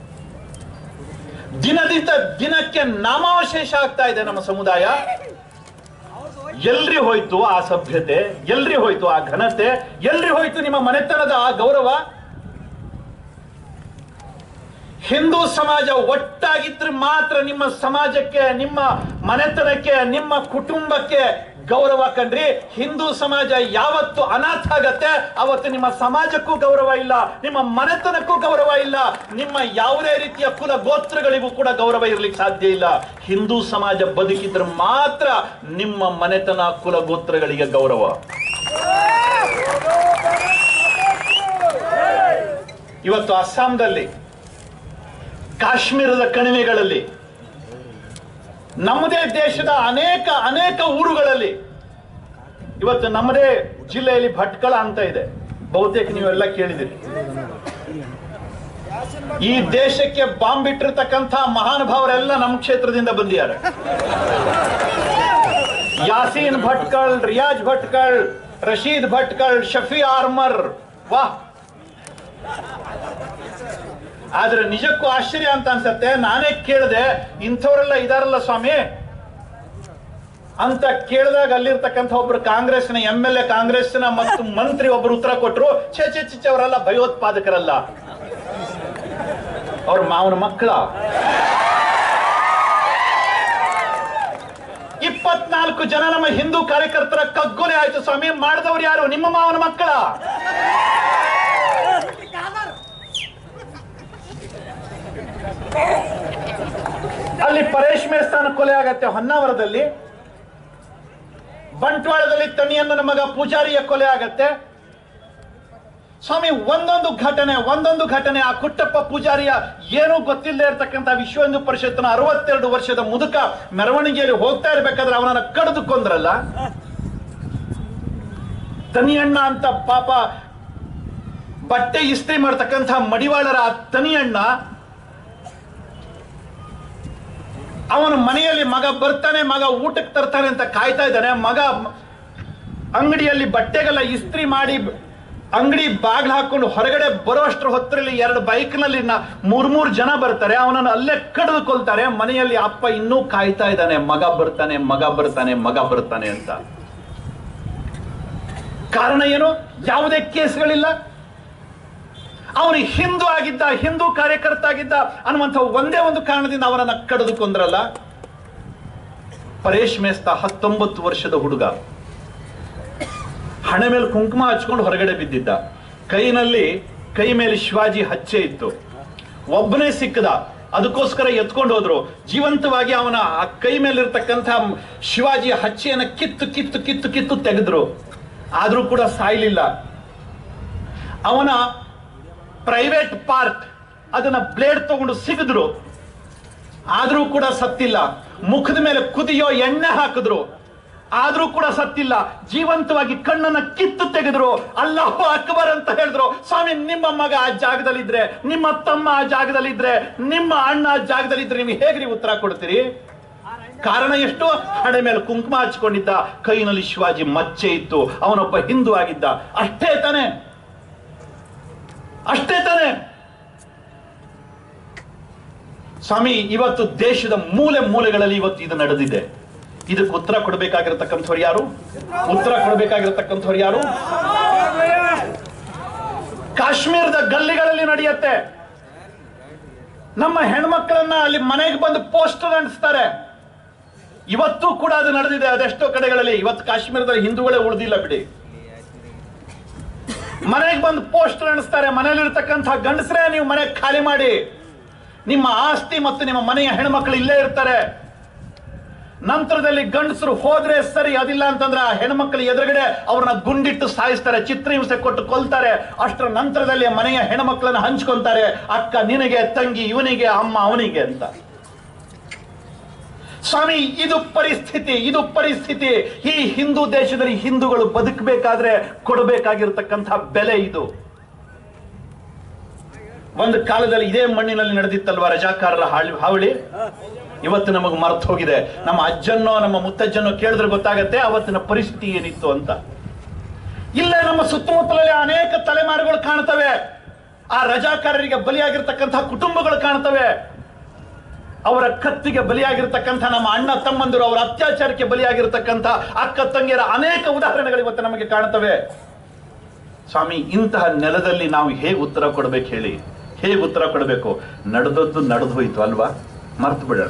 ದಿನದಿಂದ ದಿನಕ್ಕೆ ನಾಮಾವಶೇಷ ಆಗ್ತಾ ಇದೆ ನಮ್ಮ ಸಮುದಾಯ ಎಲ್ರಿ ಹೋಯ್ತು ಆ ಸಭ್ಯತೆ ಎಲ್ರಿ ಹೋಯ್ತು ಆ ಘನತೆ ಎಲ್ರಿ ಹೋಯ್ತು ನಿಮ್ಮ ಮನೆತನದ ಆ ಗೌರವ ಹಿಂದೂ ಸಮಾಜ ಒಟ್ಟಾಗಿದ್ರೆ ಮಾತ್ರ ನಿಮ್ಮ ಸಮಾಜಕ್ಕೆ ನಿಮ್ಮ ಮನೆತನಕ್ಕೆ ನಿಮ್ಮ ಕುಟುಂಬಕ್ಕೆ ಗೌರವ ಕಂಡ್ರಿ ಹಿಂದೂ ಸಮಾಜ ಯಾವತ್ತು ಅನಾಥ ಆಗತ್ತೆ ಅವತ್ತು ನಿಮ್ಮ ಸಮಾಜಕ್ಕೂ ಗೌರವ ಇಲ್ಲ ನಿಮ್ಮ ಮನೆತನಕ್ಕೂ ಗೌರವ ಇಲ್ಲ ನಿಮ್ಮ ಯಾವುದೇ ರೀತಿಯ ಕುಲ ಗೋತ್ರಗಳಿಗೂ ಕೂಡ ಗೌರವ ಇರ್ಲಿಕ್ಕೆ ಸಾಧ್ಯ ಇಲ್ಲ ಹಿಂದೂ ಸಮಾಜ ಬದುಕಿದ್ರೆ ಮಾತ್ರ ನಿಮ್ಮ ಮನೆತನ ಕುಲ ಗೋತ್ರಗಳಿಗೆ ಗೌರವ ಇವತ್ತು ಅಸ್ಸಾಂದಲ್ಲಿ ಕಾಶ್ಮೀರದ ಕಣಿವೆಗಳಲ್ಲಿ ನಮ್ಮದೇ ದೇಶದ ಅನೇಕ ಅನೇಕ ಊರುಗಳಲ್ಲಿ ಇವತ್ತು ನಮ್ಮದೇ ಜಿಲ್ಲೆಯಲ್ಲಿ ಭಟ್ಕಳ ಅಂತ ಇದೆ ಬಹುತೇಕ ನೀವೆಲ್ಲ ಕೇಳಿದಿರಿ ಈ ದೇಶಕ್ಕೆ ಬಾಂಬ್ ಇಟ್ಟಿರ್ತಕ್ಕಂಥ ಮಹಾನುಭಾವರೆಲ್ಲ ನಮ್ಮ ಕ್ಷೇತ್ರದಿಂದ ಬಂದಿದ್ದಾರೆ ಯಾಸೀನ್ ಭಟ್ಕಳ್ ರಿಯಾಜ್ ಭಟ್ಕಳ್ ರಶೀದ್ ಭಟ್ಕಳ್ ಶಫಿ ಆರ್ಮರ್ ವಾಹ್ ಆದ್ರೆ ನಿಜಕ್ಕೂ ಆಶ್ಚರ್ಯ ಅಂತ ಅನ್ಸತ್ತೆ ನಾನೇ ಕೇಳಿದೆ ಇಂಥವರೆಲ್ಲ ಇದಾರಲ್ಲ ಸ್ವಾಮಿ ಅಂತ ಕೇಳಿದಾಗ ಅಲ್ಲಿರ್ತಕ್ಕಂಥ ಒಬ್ರು ಕಾಂಗ್ರೆಸ್ನ ಎಂ ಎಲ್ ಎ ಕಾಂಗ್ರೆಸ್ನ ಮತ್ತು ಮಂತ್ರಿ ಒಬ್ರು ಉತ್ತರ ಕೊಟ್ರು ಛೇ ಛೇ ಛೇ ಅವರೆಲ್ಲ ಭಯೋತ್ಪಾದಕರಲ್ಲ ಅವ್ರ ಮಾವನ ಮಕ್ಕಳ ಇಪ್ಪತ್ನಾಲ್ಕು ಜನ ನಮ್ಮ ಹಿಂದೂ ಕಾರ್ಯಕರ್ತರ ಕಗ್ಗೊಲೆ ಆಯ್ತು ಸ್ವಾಮಿ ಮಾಡಿದವ್ರು ಯಾರು ನಿಮ್ಮ ಮಾವನ ಮಕ್ಕಳ ಅಲ್ಲಿ ಪರೇಶ್ ಮೇಸ್ತಾನ ಕೊಲೆ ಆಗತ್ತೆ ಹೊನ್ನಾವರದಲ್ಲಿ ಬಂಟ್ವಾಳದಲ್ಲಿ ತಣಿಯಣ್ಣನ ಮಗ ಪೂಜಾರಿಯ ಕೊಲೆ ಆಗತ್ತೆ ಸ್ವಾಮಿ ಒಂದೊಂದು ಘಟನೆ ಒಂದೊಂದು ಘಟನೆ ಆ ಕುಟ್ಟಪ್ಪ ಪೂಜಾರಿಯ ಏನೂ ಗೊತ್ತಿಲ್ಲದೆ ಇರತಕ್ಕಂಥ ವಿಶ್ವ ಹಿಂದೂ ಪರಿಷತ್ನ ಅರವತ್ತೆರಡು ವರ್ಷದ ಮುದುಕ ಮೆರವಣಿಗೆಯಲ್ಲಿ ಹೋಗ್ತಾ ಇರ್ಬೇಕಾದ್ರೆ ಅವನನ್ನ ಕಡಿದು ಕೊಂದ್ರಲ್ಲ ತನಿಯಣ್ಣ ಅಂತ ಪಾಪ ಬಟ್ಟೆ ಇಸ್ತ್ರಿ ಮಾಡ್ತಕ್ಕಂಥ ಮಡಿವಾಳರ ಆ ತನಿಯಣ್ಣ ಅವನ ಮನೆಯಲ್ಲಿ ಮಗ ಬರ್ತಾನೆ ಮಗ ಊಟಕ್ಕೆ ತರ್ತಾನೆ ಅಂತ ಕಾಯ್ತಾ ಇದ್ದಾನೆ ಮಗ ಅಂಗಡಿಯಲ್ಲಿ ಬಟ್ಟೆಗೆಲ್ಲ ಇಸ್ತ್ರಿ ಮಾಡಿ ಅಂಗಡಿ ಬಾಗ್ಲು ಹಾಕೊಂಡು ಹೊರಗಡೆ ಬರೋಷ್ಟ್ರ ಹೊತ್ತರಲ್ಲಿ ಎರಡು ಬೈಕ್ನಲ್ಲಿ ಮೂರ್ ಮೂರ್ ಜನ ಬರ್ತಾರೆ ಅವನನ್ನು ಅಲ್ಲೇ ಕಡಿದು ಕೊಲ್ತಾರೆ ಮನೆಯಲ್ಲಿ ಅಪ್ಪ ಇನ್ನೂ ಕಾಯ್ತಾ ಇದ್ದಾನೆ ಮಗ ಬರ್ತಾನೆ ಮಗ ಬರ್ತಾನೆ ಮಗ ಬರ್ತಾನೆ ಅಂತ ಕಾರಣ ಏನು ಯಾವುದೇ ಕೇಸ್ಗಳಿಲ್ಲ ಅವನು ಹಿಂದೂ ಆಗಿದ್ದ ಹಿಂದೂ ಕಾರ್ಯಕರ್ತ ಆಗಿದ್ದ ಅನ್ನುವಂಥ ಒಂದೇ ಒಂದು ಕಾರಣದಿಂದ ಅವನನ್ನ ಕಡಿದು ಕೊಂದ್ರಲ್ಲ ಪರೇಶ್ ಮೇಸ್ತಾ ಹತ್ತೊಂಬತ್ತು ವರ್ಷದ ಹುಡುಗ ಹಣೆ ಮೇಲೆ ಕುಂಕುಮ ಹಚ್ಕೊಂಡು ಹೊರಗಡೆ ಬಿದ್ದಿದ್ದ ಕೈನಲ್ಲಿ ಕೈ ಮೇಲೆ ಶಿವಾಜಿ ಹಚ್ಚೆ ಇತ್ತು ಒಬ್ಬನೇ ಸಿಕ್ಕದ ಅದಕ್ಕೋಸ್ಕರ ಎತ್ಕೊಂಡು ಹೋದ್ರು ಜೀವಂತವಾಗಿ ಅವನ ಆ ಕೈ ಮೇಲಿರ್ತಕ್ಕಂಥ ಶಿವಾಜಿಯ ಹಚ್ಚೆಯನ್ನ ಕಿತ್ತು ಕಿತ್ತು ಕಿತ್ತು ಕಿತ್ತು ತೆಗೆದ್ರು ಆದ್ರೂ ಕೂಡ ಸಾಯ್ಲಿಲ್ಲ ಅವನ ಪ್ರೈವೇಟ್ ಪಾರ್ಟ್ ಅದನ್ನ ಬ್ಲೇಡ್ ತಗೊಂಡು ಸಿಗಿದ್ರು ಆದ್ರೂ ಕೂಡ ಸತ್ತಿಲ್ಲ ಮುಖದ ಮೇಲೆ ಕುದಿಯೋ ಎಣ್ಣೆ ಹಾಕಿದ್ರು ಆದ್ರೂ ಕೂಡ ಸತ್ತಿಲ್ಲ ಜೀವಂತವಾಗಿ ಕಣ್ಣನ್ನ ಕಿತ್ತು ತೆಗೆದ್ರು ಅಲ್ಲಾಹು ಅಕ್ಬರ್ ಅಂತ ಹೇಳಿದ್ರು ಸ್ವಾಮಿ ನಿಮ್ಮ ಮಗ ಆ ಜಾಗದಲ್ಲಿದ್ರೆ ನಿಮ್ಮ ತಮ್ಮ ಆ ಜಾಗದಲ್ಲಿದ್ರೆ ನಿಮ್ಮ ಅಣ್ಣ ಆ ಜಾಗದಲ್ಲಿದ್ರೆ ನೀವು ಹೇಗ್ರಿ ಉತ್ತರ ಕೊಡ್ತೀರಿ ಕಾರಣ ಎಷ್ಟು ಹಣೆ ಮೇಲೆ ಕುಂಕುಮ ಹಚ್ಕೊಂಡಿದ್ದ ಕೈನಲ್ಲಿ ಶಿವಾಜಿ ಮಚ್ಚೆ ಇತ್ತು ಅವನೊಬ್ಬ ಹಿಂದೂ ಆಗಿದ್ದ ಅಷ್ಟೇ ತಾನೆ ಅಷ್ಟೇ ತಾನೆ ಸ್ವಾಮಿ ಇವತ್ತು ದೇಶದ ಮೂಲೆ ಮೂಲೆಗಳಲ್ಲಿ ಇವತ್ತು ಇದು ನಡೆದಿದೆ ಇದಕ್ಕೆ ಉತ್ತರ ಕೊಡಬೇಕಾಗಿರತಕ್ಕಂಥವ್ರು ಯಾರು ಉತ್ತರ ಕೊಡಬೇಕಾಗಿರತಕ್ಕಂಥವ್ರು ಯಾರು ಕಾಶ್ಮೀರದ ಗಲ್ಲಿಗಳಲ್ಲಿ ನಡೆಯುತ್ತೆ ನಮ್ಮ ಹೆಣ್ಮಕ್ಳನ್ನ ಅಲ್ಲಿ ಮನೆಗೆ ಬಂದು ಪೋಸ್ಟರ್ ಅಂಟಿಸ್ತಾರೆ ಇವತ್ತು ಕೂಡ ಅದು ನಡೆದಿದೆ ಅದೆಷ್ಟೋ ಕಡೆಗಳಲ್ಲಿ ಇವತ್ತು ಕಾಶ್ಮೀರದಲ್ಲಿ ಹಿಂದೂಗಳೇ ಉಳಿದಿಲ್ಲ ಬಿಡಿ ಮನೆಗೆ ಬಂದು ಪೋಸ್ಟರ್ ಅಂಟಿಸ್ತಾರೆ ಮನೆಯಲ್ಲಿರ್ತಕ್ಕಂಥ ಗಂಡಸರೇ ನೀವು ಮನೆ ಖಾಲಿ ಮಾಡಿ ನಿಮ್ಮ ಆಸ್ತಿ ಮತ್ತು ನಿಮ್ಮ ಮನೆಯ ಹೆಣ್ಮಕ್ಳು ಇಲ್ಲೇ ಇರ್ತಾರೆ ನಂತರದಲ್ಲಿ ಗಂಡಸರು ಹೋದ್ರೆ ಸರಿ ಅದಿಲ್ಲ ಅಂತಂದ್ರೆ ಆ ಹೆಣ್ಮಕ್ಳ ಎದುರುಗಡೆ ಅವ್ರನ್ನ ಗುಂಡಿಟ್ಟು ಸಾಯಿಸ್ತಾರೆ ಚಿತ್ರಹಿಂಸೆ ಕೊಟ್ಟು ಕೊಲ್ತಾರೆ ಅಷ್ಟರ ನಂತರದಲ್ಲಿ ಮನೆಯ ಹೆಣ್ಮಕ್ಳನ್ನ ಹಂಚ್ಕೊಂತಾರೆ ಅಕ್ಕ ನಿನಗೆ ತಂಗಿ ಇವನಿಗೆ ಅಮ್ಮ ಅವನಿಗೆ ಅಂತ ಸ್ವಾಮಿ ಇದು ಪರಿಸ್ಥಿತಿ ಇದು ಪರಿಸ್ಥಿತಿ ಈ ಹಿಂದೂ ದೇಶದಲ್ಲಿ ಹಿಂದೂಗಳು ಬದುಕಬೇಕಾದ್ರೆ ಕೊಡಬೇಕಾಗಿರ್ತಕ್ಕಂಥ ಬೆಲೆ ಇದು ಒಂದು ಕಾಲದಲ್ಲಿ ಇದೇ ಮಣ್ಣಿನಲ್ಲಿ ನಡೆದಿತ್ತಲ್ವಾ ರಜಾಕಾರರ ಹಾಳಿ ಹಾವಳಿ ಇವತ್ತು ನಮಗೆ ಮರ್ತು ಹೋಗಿದೆ ನಮ್ಮ ಅಜ್ಜನ್ನೋ ನಮ್ಮ ಮುತ್ತಜ್ಜನ್ನೋ ಕೇಳಿದ್ರೆ ಗೊತ್ತಾಗತ್ತೆ ಅವತ್ತಿನ ಪರಿಸ್ಥಿತಿ ಏನಿತ್ತು ಅಂತ ಇಲ್ಲೇ ನಮ್ಮ ಸುತ್ತಮುತ್ತಲಲ್ಲಿ ಅನೇಕ ತಲೆಮಾರುಗಳು ಕಾಣ್ತವೆ ಆ ರಜಾಕಾರರಿಗೆ ಬಲಿಯಾಗಿರ್ತಕ್ಕಂಥ ಕುಟುಂಬಗಳು ಕಾಣ್ತವೆ ಅವರ ಕತ್ತಿಗೆ ಬಲಿಯಾಗಿರ್ತಕ್ಕಂಥ ನಮ್ಮ ಅಣ್ಣ ತಮ್ಮಂದಿರು ಅವರ ಅತ್ಯಾಚಾರಕ್ಕೆ ಬಲಿಯಾಗಿರ್ತಕ್ಕಂಥ ಅಕ್ಕ ತಂಗಿಯರ ಅನೇಕ ಉದಾಹರಣೆಗಳು ಇವತ್ತು ನಮಗೆ ಕಾಣ್ತವೆ ಸ್ವಾಮಿ ಇಂತಹ ನೆಲದಲ್ಲಿ ನಾವು ಹೇಗೆ ಉತ್ತರ ಕೊಡಬೇಕು ಹೇಳಿ ಹೇಗೆ ಉತ್ತರ ಕೊಡಬೇಕು ನಡೆದದ್ದು ನಡೆದು ಹೋಯ್ತು ಅಲ್ವಾ ಮರ್ತು ಬಿಡೋಣ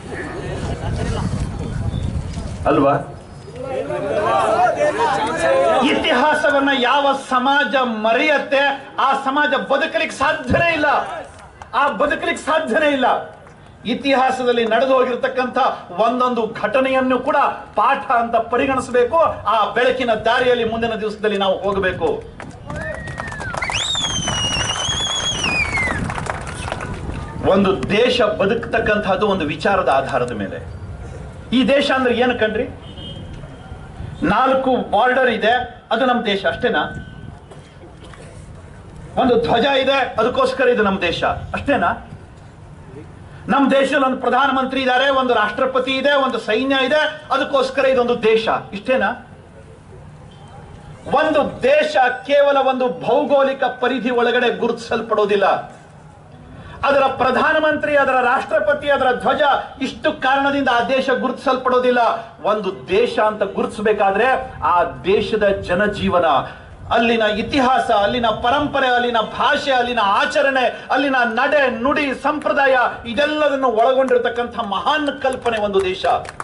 ಅಲ್ವಾ ಇತಿಹಾಸವನ್ನ ಯಾವ ಸಮಾಜ ಮರೆಯತ್ತೆ ಆ ಸಮಾಜ ಬದುಕಲಿಕ್ಕೆ ಸಾಧ್ಯನೇ ಇಲ್ಲ ಆ ಬದುಕಲಿಕ್ಕೆ ಸಾಧ್ಯನೇ ಇಲ್ಲ ಇತಿಹಾಸದಲ್ಲಿ ನಡೆದು ಹೋಗಿರ್ತಕ್ಕಂಥ ಒಂದೊಂದು ಘಟನೆಯನ್ನು ಕೂಡ ಪಾಠ ಅಂತ ಪರಿಗಣಿಸಬೇಕು ಆ ಬೆಳಕಿನ ದಾರಿಯಲ್ಲಿ ಮುಂದಿನ ದಿವಸದಲ್ಲಿ ನಾವು ಹೋಗಬೇಕು ಒಂದು ದೇಶ ಬದುಕ್ತಕ್ಕಂಥದ್ದು ಒಂದು ವಿಚಾರದ ಆಧಾರದ ಮೇಲೆ ಈ ದೇಶ ಅಂದ್ರೆ ಏನು ಕಣ್ರಿ ನಾಲ್ಕು ಬಾರ್ಡರ್ ಇದೆ ಅದು ನಮ್ಮ ದೇಶ ಅಷ್ಟೇನಾ ಒಂದು ಧ್ವಜ ಇದೆ ಅದಕ್ಕೋಸ್ಕರ ಇದು ನಮ್ಮ ದೇಶ ಅಷ್ಟೇನಾ ನಮ್ಮ ದೇಶದಲ್ಲಿ ಒಂದು ಪ್ರಧಾನಮಂತ್ರಿ ಇದ್ದಾರೆ ಒಂದು ರಾಷ್ಟ್ರಪತಿ ಇದೆ ಒಂದು ಸೈನ್ಯ ಇದೆ ಅದಕ್ಕೋಸ್ಕರ ಇದೊಂದು ದೇಶ ಇಷ್ಟೇನಾ ಒಂದು ದೇಶ ಕೇವಲ ಒಂದು ಭೌಗೋಳಿಕ ಪರಿಧಿ ಒಳಗಡೆ ಗುರುತಿಸಲ್ಪಡೋದಿಲ್ಲ ಅದರ ಪ್ರಧಾನಮಂತ್ರಿ ಅದರ ರಾಷ್ಟ್ರಪತಿ ಅದರ ಧ್ವಜ ಇಷ್ಟು ಕಾರಣದಿಂದ ಆ ದೇಶ ಗುರುತಿಸಲ್ಪಡೋದಿಲ್ಲ ಒಂದು ದೇಶ ಅಂತ ಗುರುತಿಸಬೇಕಾದ್ರೆ ಆ ದೇಶದ ಜನಜೀವನ ಅಲ್ಲಿನ ಇತಿಹಾಸ ಅಲ್ಲಿನ ಪರಂಪರೆ ಅಲ್ಲಿನ ಭಾಷೆ ಅಲ್ಲಿನ ಆಚರಣೆ ಅಲ್ಲಿನ ನಡೆ ನುಡಿ ಸಂಪ್ರದಾಯ ಇದೆಲ್ಲದನ್ನು ಒಳಗೊಂಡಿರತಕ್ಕಂಥ ಮಹಾನ್ ಕಲ್ಪನೆ ಒಂದು ದೇಶ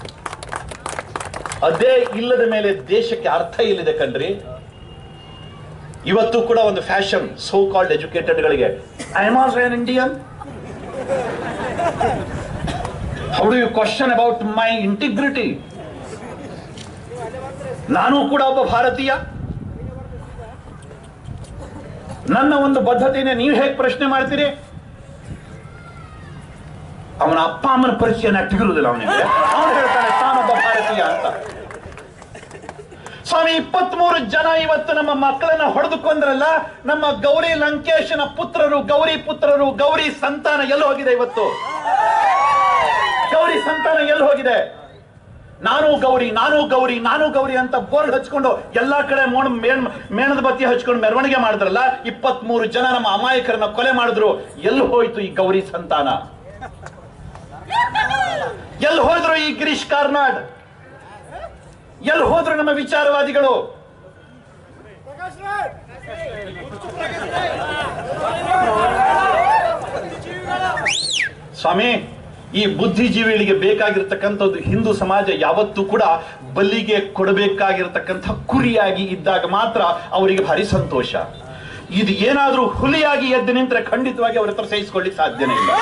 ಅದೇ ಇಲ್ಲದ ಮೇಲೆ ದೇಶಕ್ಕೆ ಅರ್ಥ ಇಲ್ಲಿದೆ ಕಣ್ರಿ ಇವತ್ತು ಕೂಡ ಒಂದು ಫ್ಯಾಷನ್ ಸೋ ಕಾಲ್ಡ್ ಎಜುಕೇಟೆಡ್ಗಳಿಗೆ I am also an Indian how do you question about my integrity ನಾನು ಕೂಡ ಒಬ್ಬ ಭಾರತೀಯ ನನ್ನ ಒಂದು ಬದ್ಧತೆಯನ್ನು ನೀವು ಹೇಗೆ ಪ್ರಶ್ನೆ ಮಾಡ್ತೀರಿ ಅವನ ಅಪ್ಪ ಅಮ್ಮನ ಪರಿಚಯ ನೆಟ್ಟಿಗಿರುವುದಿಲ್ಲ ಅವನಿಗೆ ಅವನು ಹೇಳ್ತಾನೆ ತಾನೊಬ್ಬ ಭಾರತೀಯ ಅಂತ ಸ್ವಾಮಿ ಇಪ್ಪತ್ಮೂರು ಜನ ಇವತ್ತು ನಮ್ಮ ಮಕ್ಕಳನ್ನ ಹೊಡೆದುಕೊಂಡ್ರಲ್ಲ ನಮ್ಮ ಗೌರಿ ಲಂಕೇಶನ ಪುತ್ರರು ಗೌರಿ ಪುತ್ರರು ಗೌರಿ ಸಂತಾನ ಎಲ್ಲಿ ಹೋಗಿದೆ ಇವತ್ತು ಗೌರಿ ಸಂತಾನ ಎಲ್ಲಿ ಹೋಗಿದೆ ನಾನು ಗೌರಿ ನಾನು ಗೌರಿ ನಾನು ಗೌರಿ ಅಂತ ಬೋರ್ಡ್ ಹಚ್ಕೊಂಡು ಎಲ್ಲಾ ಕಡೆ ಮೋಣ ಮೇಣ್- ಮೇಣದ ಬತ್ತಿ ಹಚ್ಕೊಂಡು ಮೆರವಣಿಗೆ ಮಾಡಿದ್ರಲ್ಲ ಇಪ್ಪತ್ಮೂರು ಜನ ನಮ್ಮ ಅಮಾಯಕರನ್ನ ಕೊಲೆ ಮಾಡಿದ್ರು ಎಲ್ಲಿ ಹೋಯ್ತು ಈ ಗೌರಿ ಸಂತಾನ ಎಲ್ಲಿ ಹೋದ್ರು ಈ ಗಿರೀಶ್ ಕಾರ್ನಾಡ್ ಎಲ್ಲಿ ಹೋದ್ರು ನಮ್ಮ ವಿಚಾರವಾದಿಗಳು ಸ್ವಾಮಿ ಈ ಬುದ್ಧಿಜೀವಿಗಳಿಗೆ ಬೇಕಾಗಿರ್ತಕ್ಕಂಥದ್ದು ಹಿಂದೂ ಸಮಾಜ ಯಾವತ್ತೂ ಕೂಡ ಬಲಿಗೆ ಕೊಡಬೇಕಾಗಿರ್ತಕ್ಕಂಥ ಕುರಿಯಾಗಿ ಇದ್ದಾಗ ಮಾತ್ರ ಅವರಿಗೆ ಭಾರಿ ಸಂತೋಷ ಇದು ಏನಾದ್ರೂ ಹುಲಿಯಾಗಿ ಎದ್ದು ನಿಂತರೆ ಖಂಡಿತವಾಗಿ ಅವ್ರ ಹತ್ರ ಸಹಿಸಿಕೊಳ್ಳಿಕ್ಕೆ ಸಾಧ್ಯನೇ ಇಲ್ಲ